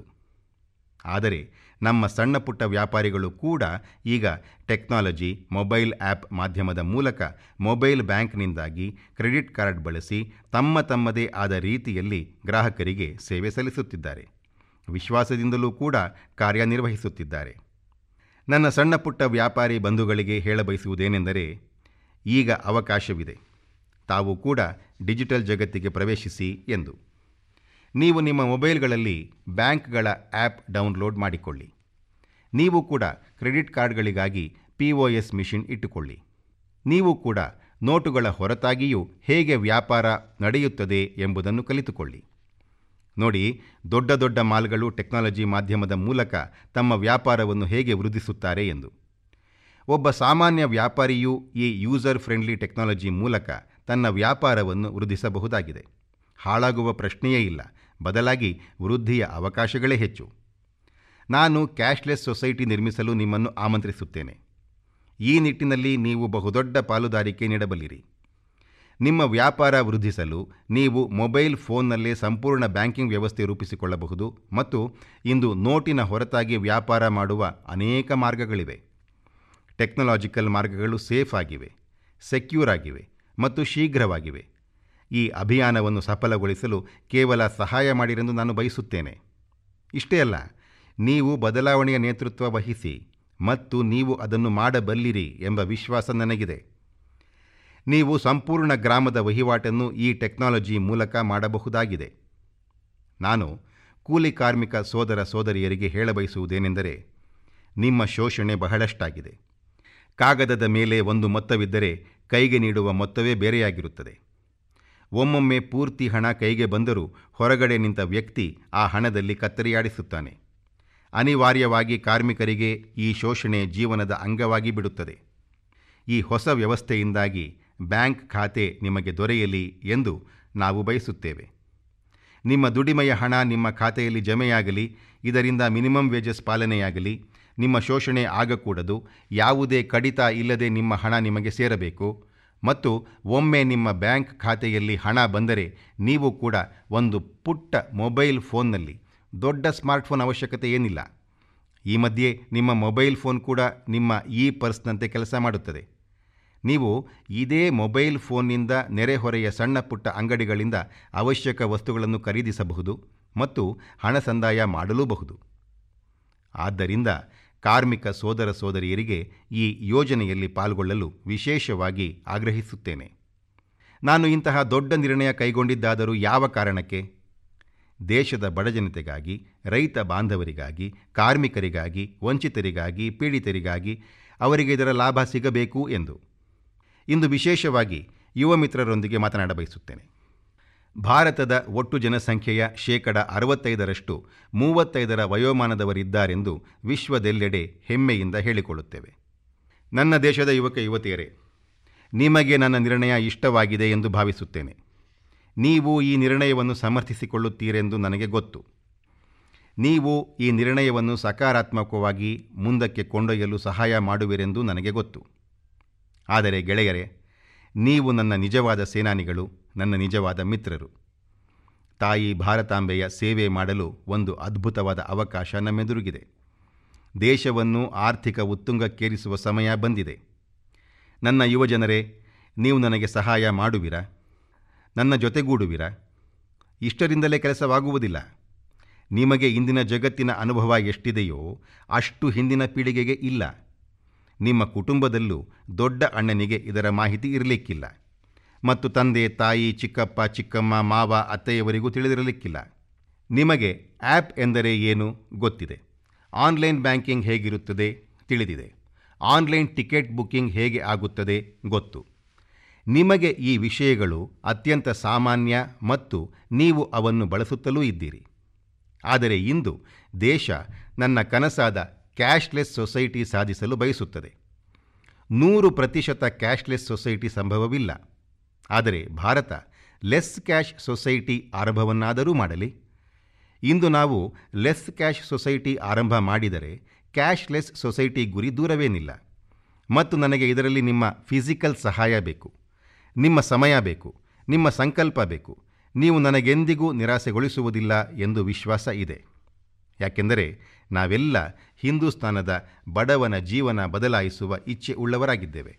ಆದರೆ ನಮ್ಮ ಸಣ್ಣ ಪುಟ್ಟ ವ್ಯಾಪಾರಿಗಳು ಕೂಡ ಈಗ ಟೆಕ್ನಾಲಜಿ ಮೊಬೈಲ್ ಆ್ಯಪ್ ಮಾಧ್ಯಮದ ಮೂಲಕ ಮೊಬೈಲ್ ಬ್ಯಾಂಕ್ನಿಂದಾಗಿ ಕ್ರೆಡಿಟ್ ಕಾರ್ಡ್ ಬಳಸಿ ತಮ್ಮ ತಮ್ಮದೇ ಆದ ರೀತಿಯಲ್ಲಿ ಗ್ರಾಹಕರಿಗೆ ಸೇವೆ ಸಲ್ಲಿಸುತ್ತಿದ್ದಾರೆ ವಿಶ್ವಾಸದಿಂದಲೂ ಕೂಡ ಕಾರ್ಯನಿರ್ವಹಿಸುತ್ತಿದ್ದಾರೆ ನನ್ನ ಸಣ್ಣ ಪುಟ್ಟ ವ್ಯಾಪಾರಿ ಬಂಧುಗಳಿಗೆ ಹೇಳಬಯಸುವುದೇನೆಂದರೆ ಈಗ ಅವಕಾಶವಿದೆ ತಾವು ಕೂಡ ಡಿಜಿಟಲ್ ಜಗತ್ತಿಗೆ ಪ್ರವೇಶಿಸಿ ಎಂದು ನೀವು ನಿಮ್ಮ ಮೊಬೈಲ್ಗಳಲ್ಲಿ ಬ್ಯಾಂಕ್ಗಳ ಆ್ಯಪ್ ಡೌನ್ಲೋಡ್ ಮಾಡಿಕೊಳ್ಳಿ ನೀವು ಕೂಡ ಕ್ರೆಡಿಟ್ ಕಾರ್ಡ್ಗಳಿಗಾಗಿ ಪಿ ಒ ಎಸ್ ಮಿಷಿನ್ ಇಟ್ಟುಕೊಳ್ಳಿ ನೀವು ಕೂಡ ನೋಟುಗಳ ಹೊರತಾಗಿಯೂ ಹೇಗೆ ವ್ಯಾಪಾರ ನಡೆಯುತ್ತದೆ ಎಂಬುದನ್ನು ಕಲಿತುಕೊಳ್ಳಿ ನೋಡಿ ದೊಡ್ಡ ದೊಡ್ಡ ಮಾಲ್ಗಳು ಟೆಕ್ನಾಲಜಿ ಮಾಧ್ಯಮದ ಮೂಲಕ ತಮ್ಮ ವ್ಯಾಪಾರವನ್ನು ಹೇಗೆ ವೃದ್ಧಿಸುತ್ತಾರೆ ಎಂದು ಒಬ್ಬ ಸಾಮಾನ್ಯ ವ್ಯಾಪಾರಿಯೂ ಈ ಯೂಸರ್ ಫ್ರೆಂಡ್ಲಿ ಟೆಕ್ನಾಲಜಿ ಮೂಲಕ ತನ್ನ ವ್ಯಾಪಾರವನ್ನು ವೃದ್ಧಿಸಬಹುದಾಗಿದೆ ಹಾಳಾಗುವ ಪ್ರಶ್ನೆಯೇ ಇಲ್ಲ ಬದಲಾಗಿ ವೃದ್ಧಿಯ ಅವಕಾಶಗಳೇ ಹೆಚ್ಚು ನಾನು ಕ್ಯಾಶ್ಲೆಸ್ ಸೊಸೈಟಿ ನಿರ್ಮಿಸಲು ನಿಮ್ಮನ್ನು ಆಮಂತ್ರಿಸುತ್ತೇನೆ ಈ ನಿಟ್ಟಿನಲ್ಲಿ ನೀವು ಬಹುದೊಡ್ಡ ಪಾಲುದಾರಿಕೆ ನೀಡಬಲ್ಲಿರಿ ನಿಮ್ಮ ವ್ಯಾಪಾರ ವೃದ್ಧಿಸಲು ನೀವು ಮೊಬೈಲ್ ಫೋನ್ನಲ್ಲೇ ಸಂಪೂರ್ಣ ಬ್ಯಾಂಕಿಂಗ್ ವ್ಯವಸ್ಥೆ ರೂಪಿಸಿಕೊಳ್ಳಬಹುದು ಮತ್ತು ಇಂದು ನೋಟಿನ ಹೊರತಾಗಿ ವ್ಯಾಪಾರ ಮಾಡುವ ಅನೇಕ ಮಾರ್ಗಗಳಿವೆ ಟೆಕ್ನಾಲಜಿಕಲ್ ಮಾರ್ಗಗಳು ಸೇಫ್ ಆಗಿವೆ ಸೆಕ್ಯೂರ್ ಆಗಿವೆ ಮತ್ತು ಶೀಘ್ರವಾಗಿವೆ ಈ ಅಭಿಯಾನವನ್ನು ಸಫಲಗೊಳಿಸಲು ಕೇವಲ ಸಹಾಯ ಮಾಡಿರೆಂದು ನಾನು ಬಯಸುತ್ತೇನೆ ಇಷ್ಟೇ ಅಲ್ಲ ನೀವು ಬದಲಾವಣೆಯ ನೇತೃತ್ವ ವಹಿಸಿ ಮತ್ತು ನೀವು ಅದನ್ನು ಮಾಡಬಲ್ಲಿರಿ ಎಂಬ ವಿಶ್ವಾಸ ನನಗಿದೆ ನೀವು ಸಂಪೂರ್ಣ ಗ್ರಾಮದ ವಹಿವಾಟನ್ನು ಈ ಟೆಕ್ನಾಲಜಿ ಮೂಲಕ ಮಾಡಬಹುದಾಗಿದೆ ನಾನು ಕೂಲಿ ಕಾರ್ಮಿಕ ಸೋದರ ಸೋದರಿಯರಿಗೆ ಹೇಳಬಯಸುವುದೇನೆಂದರೆ ನಿಮ್ಮ ಶೋಷಣೆ ಬಹಳಷ್ಟಾಗಿದೆ ಕಾಗದದ ಮೇಲೆ ಒಂದು ಮೊತ್ತವಿದ್ದರೆ ಕೈಗೆ ನೀಡುವ ಮೊತ್ತವೇ ಬೇರೆಯಾಗಿರುತ್ತದೆ ಒಮ್ಮೊಮ್ಮೆ ಪೂರ್ತಿ ಹಣ ಕೈಗೆ ಬಂದರೂ ಹೊರಗಡೆ ನಿಂತ ವ್ಯಕ್ತಿ ಆ ಹಣದಲ್ಲಿ ಕತ್ತರಿಯಾಡಿಸುತ್ತಾನೆ ಅನಿವಾರ್ಯವಾಗಿ ಕಾರ್ಮಿಕರಿಗೆ ಈ ಶೋಷಣೆ ಜೀವನದ ಅಂಗವಾಗಿ ಬಿಡುತ್ತದೆ ಈ ಹೊಸ ವ್ಯವಸ್ಥೆಯಿಂದಾಗಿ ಬ್ಯಾಂಕ್ ಖಾತೆ ನಿಮಗೆ ದೊರೆಯಲಿ ಎಂದು ನಾವು ಬಯಸುತ್ತೇವೆ ನಿಮ್ಮ ದುಡಿಮೆಯ ಹಣ ನಿಮ್ಮ ಖಾತೆಯಲ್ಲಿ ಜಮೆಯಾಗಲಿ ಇದರಿಂದ ಮಿನಿಮಮ್ ವೇಜಸ್ ಪಾಲನೆಯಾಗಲಿ ನಿಮ್ಮ ಶೋಷಣೆ ಆಗಕೂಡದು ಯಾವುದೇ ಕಡಿತ ಇಲ್ಲದೆ ನಿಮ್ಮ ಹಣ ನಿಮಗೆ ಸೇರಬೇಕು ಮತ್ತು ಒಮ್ಮೆ ನಿಮ್ಮ ಬ್ಯಾಂಕ್ ಖಾತೆಯಲ್ಲಿ ಹಣ ಬಂದರೆ ನೀವು ಕೂಡ ಒಂದು ಪುಟ್ಟ ಮೊಬೈಲ್ ಫೋನ್ನಲ್ಲಿ ದೊಡ್ಡ ಸ್ಮಾರ್ಟ್ಫೋನ್ ಅವಶ್ಯಕತೆ ಏನಿಲ್ಲ ಈ ಮಧ್ಯೆ ನಿಮ್ಮ ಮೊಬೈಲ್ ಫೋನ್ ಕೂಡ ನಿಮ್ಮ ಇ ಪರ್ಸ್ನಂತೆ ಕೆಲಸ ಮಾಡುತ್ತದೆ ನೀವು ಇದೇ ಮೊಬೈಲ್ ಫೋನ್ನಿಂದ ನೆರೆಹೊರೆಯ ಸಣ್ಣ ಪುಟ್ಟ ಅಂಗಡಿಗಳಿಂದ ಅವಶ್ಯಕ ವಸ್ತುಗಳನ್ನು ಖರೀದಿಸಬಹುದು ಮತ್ತು ಹಣ ಸಂದಾಯ ಮಾಡಲೂಬಹುದು ಆದ್ದರಿಂದ ಕಾರ್ಮಿಕ ಸೋದರ ಸೋದರಿಯರಿಗೆ ಈ ಯೋಜನೆಯಲ್ಲಿ ಪಾಲ್ಗೊಳ್ಳಲು ವಿಶೇಷವಾಗಿ ಆಗ್ರಹಿಸುತ್ತೇನೆ ನಾನು ಇಂತಹ ದೊಡ್ಡ ನಿರ್ಣಯ ಕೈಗೊಂಡಿದ್ದಾದರೂ ಯಾವ ಕಾರಣಕ್ಕೆ ದೇಶದ ಬಡಜನತೆಗಾಗಿ ರೈತ ಬಾಂಧವರಿಗಾಗಿ ಕಾರ್ಮಿಕರಿಗಾಗಿ ವಂಚಿತರಿಗಾಗಿ ಪೀಡಿತರಿಗಾಗಿ ಅವರಿಗೆ ಇದರ ಲಾಭ ಸಿಗಬೇಕು ಎಂದು ಇಂದು ವಿಶೇಷವಾಗಿ ಯುವ ಮಿತ್ರರೊಂದಿಗೆ ಮಾತನಾಡಬಯಸುತ್ತೇನೆ ಭಾರತದ ಒಟ್ಟು ಜನಸಂಖ್ಯೆಯ ಶೇಕಡ ಅರವತ್ತೈದರಷ್ಟು ಮೂವತ್ತೈದರ ವಯೋಮಾನದವರಿದ್ದಾರೆಂದು ವಿಶ್ವದೆಲ್ಲೆಡೆ ಹೆಮ್ಮೆಯಿಂದ ಹೇಳಿಕೊಳ್ಳುತ್ತೇವೆ ನನ್ನ ದೇಶದ ಯುವಕ ಯುವತಿಯರೇ ನಿಮಗೆ ನನ್ನ ನಿರ್ಣಯ ಇಷ್ಟವಾಗಿದೆ ಎಂದು ಭಾವಿಸುತ್ತೇನೆ ನೀವು ಈ ನಿರ್ಣಯವನ್ನು ಸಮರ್ಥಿಸಿಕೊಳ್ಳುತ್ತೀರೆಂದು ನನಗೆ ಗೊತ್ತು ನೀವು ಈ ನಿರ್ಣಯವನ್ನು ಸಕಾರಾತ್ಮಕವಾಗಿ ಮುಂದಕ್ಕೆ ಕೊಂಡೊಯ್ಯಲು ಸಹಾಯ ಮಾಡುವಿರೆಂದು ನನಗೆ ಗೊತ್ತು ಆದರೆ ಗೆಳೆಯರೇ ನೀವು ನನ್ನ ನಿಜವಾದ ಸೇನಾನಿಗಳು ನನ್ನ ನಿಜವಾದ ಮಿತ್ರರು ತಾಯಿ ಭಾರತಾಂಬೆಯ ಸೇವೆ ಮಾಡಲು ಒಂದು ಅದ್ಭುತವಾದ ಅವಕಾಶ ನಮ್ಮೆದುರಿಗಿದೆ ದೇಶವನ್ನು ಆರ್ಥಿಕ ಉತ್ತುಂಗಕ್ಕೇರಿಸುವ ಸಮಯ ಬಂದಿದೆ ನನ್ನ ಯುವಜನರೇ ನೀವು ನನಗೆ ಸಹಾಯ ಮಾಡುವಿರಾ ನನ್ನ ಜೊತೆಗೂಡುವಿರಾ ಇಷ್ಟರಿಂದಲೇ ಕೆಲಸವಾಗುವುದಿಲ್ಲ ನಿಮಗೆ ಇಂದಿನ ಜಗತ್ತಿನ ಅನುಭವ ಎಷ್ಟಿದೆಯೋ ಅಷ್ಟು ಹಿಂದಿನ ಪೀಳಿಗೆಗೆ ಇಲ್ಲ ನಿಮ್ಮ ಕುಟುಂಬದಲ್ಲೂ ದೊಡ್ಡ ಅಣ್ಣನಿಗೆ ಇದರ ಮಾಹಿತಿ ಇರಲಿಕ್ಕಿಲ್ಲ ಮತ್ತು ತಂದೆ ತಾಯಿ ಚಿಕ್ಕಪ್ಪ ಚಿಕ್ಕಮ್ಮ ಮಾವ ಅತ್ತೆಯವರಿಗೂ ತಿಳಿದಿರಲಿಕ್ಕಿಲ್ಲ ನಿಮಗೆ ಆ್ಯಪ್ ಎಂದರೆ ಏನು ಗೊತ್ತಿದೆ ಆನ್ಲೈನ್ ಬ್ಯಾಂಕಿಂಗ್ ಹೇಗಿರುತ್ತದೆ ತಿಳಿದಿದೆ ಆನ್ಲೈನ್ ಟಿಕೆಟ್ ಬುಕ್ಕಿಂಗ್ ಹೇಗೆ ಆಗುತ್ತದೆ ಗೊತ್ತು ನಿಮಗೆ ಈ ವಿಷಯಗಳು ಅತ್ಯಂತ ಸಾಮಾನ್ಯ ಮತ್ತು ನೀವು ಅವನ್ನು ಬಳಸುತ್ತಲೂ ಇದ್ದೀರಿ ಆದರೆ ಇಂದು ದೇಶ ನನ್ನ ಕನಸಾದ ಕ್ಯಾಶ್ಲೆಸ್ ಸೊಸೈಟಿ ಸಾಧಿಸಲು ಬಯಸುತ್ತದೆ ನೂರು ಪ್ರತಿಶತ ಕ್ಯಾಶ್ಲೆಸ್ ಸೊಸೈಟಿ ಸಂಭವವಿಲ್ಲ ಆದರೆ ಭಾರತ ಲೆಸ್ ಕ್ಯಾಶ್ ಸೊಸೈಟಿ ಆರಂಭವನ್ನಾದರೂ ಮಾಡಲಿ ಇಂದು ನಾವು ಲೆಸ್ ಕ್ಯಾಶ್ ಸೊಸೈಟಿ ಆರಂಭ ಮಾಡಿದರೆ ಕ್ಯಾಶ್ಲೆಸ್ ಸೊಸೈಟಿ ಗುರಿ ದೂರವೇನಿಲ್ಲ ಮತ್ತು ನನಗೆ ಇದರಲ್ಲಿ ನಿಮ್ಮ ಫಿಸಿಕಲ್ ಸಹಾಯ ಬೇಕು ನಿಮ್ಮ ಸಮಯ ಬೇಕು ನಿಮ್ಮ ಸಂಕಲ್ಪ ಬೇಕು ನೀವು ನನಗೆಂದಿಗೂ ನಿರಾಸೆಗೊಳಿಸುವುದಿಲ್ಲ ಎಂದು ವಿಶ್ವಾಸ ಇದೆ ಯಾಕೆಂದರೆ ನಾವೆಲ್ಲ ಹಿಂದೂಸ್ತಾನದ ಬಡವನ ಜೀವನ ಬದಲಾಯಿಸುವ ಇಚ್ಛೆ ಉಳ್ಳವರಾಗಿದ್ದೇವೆ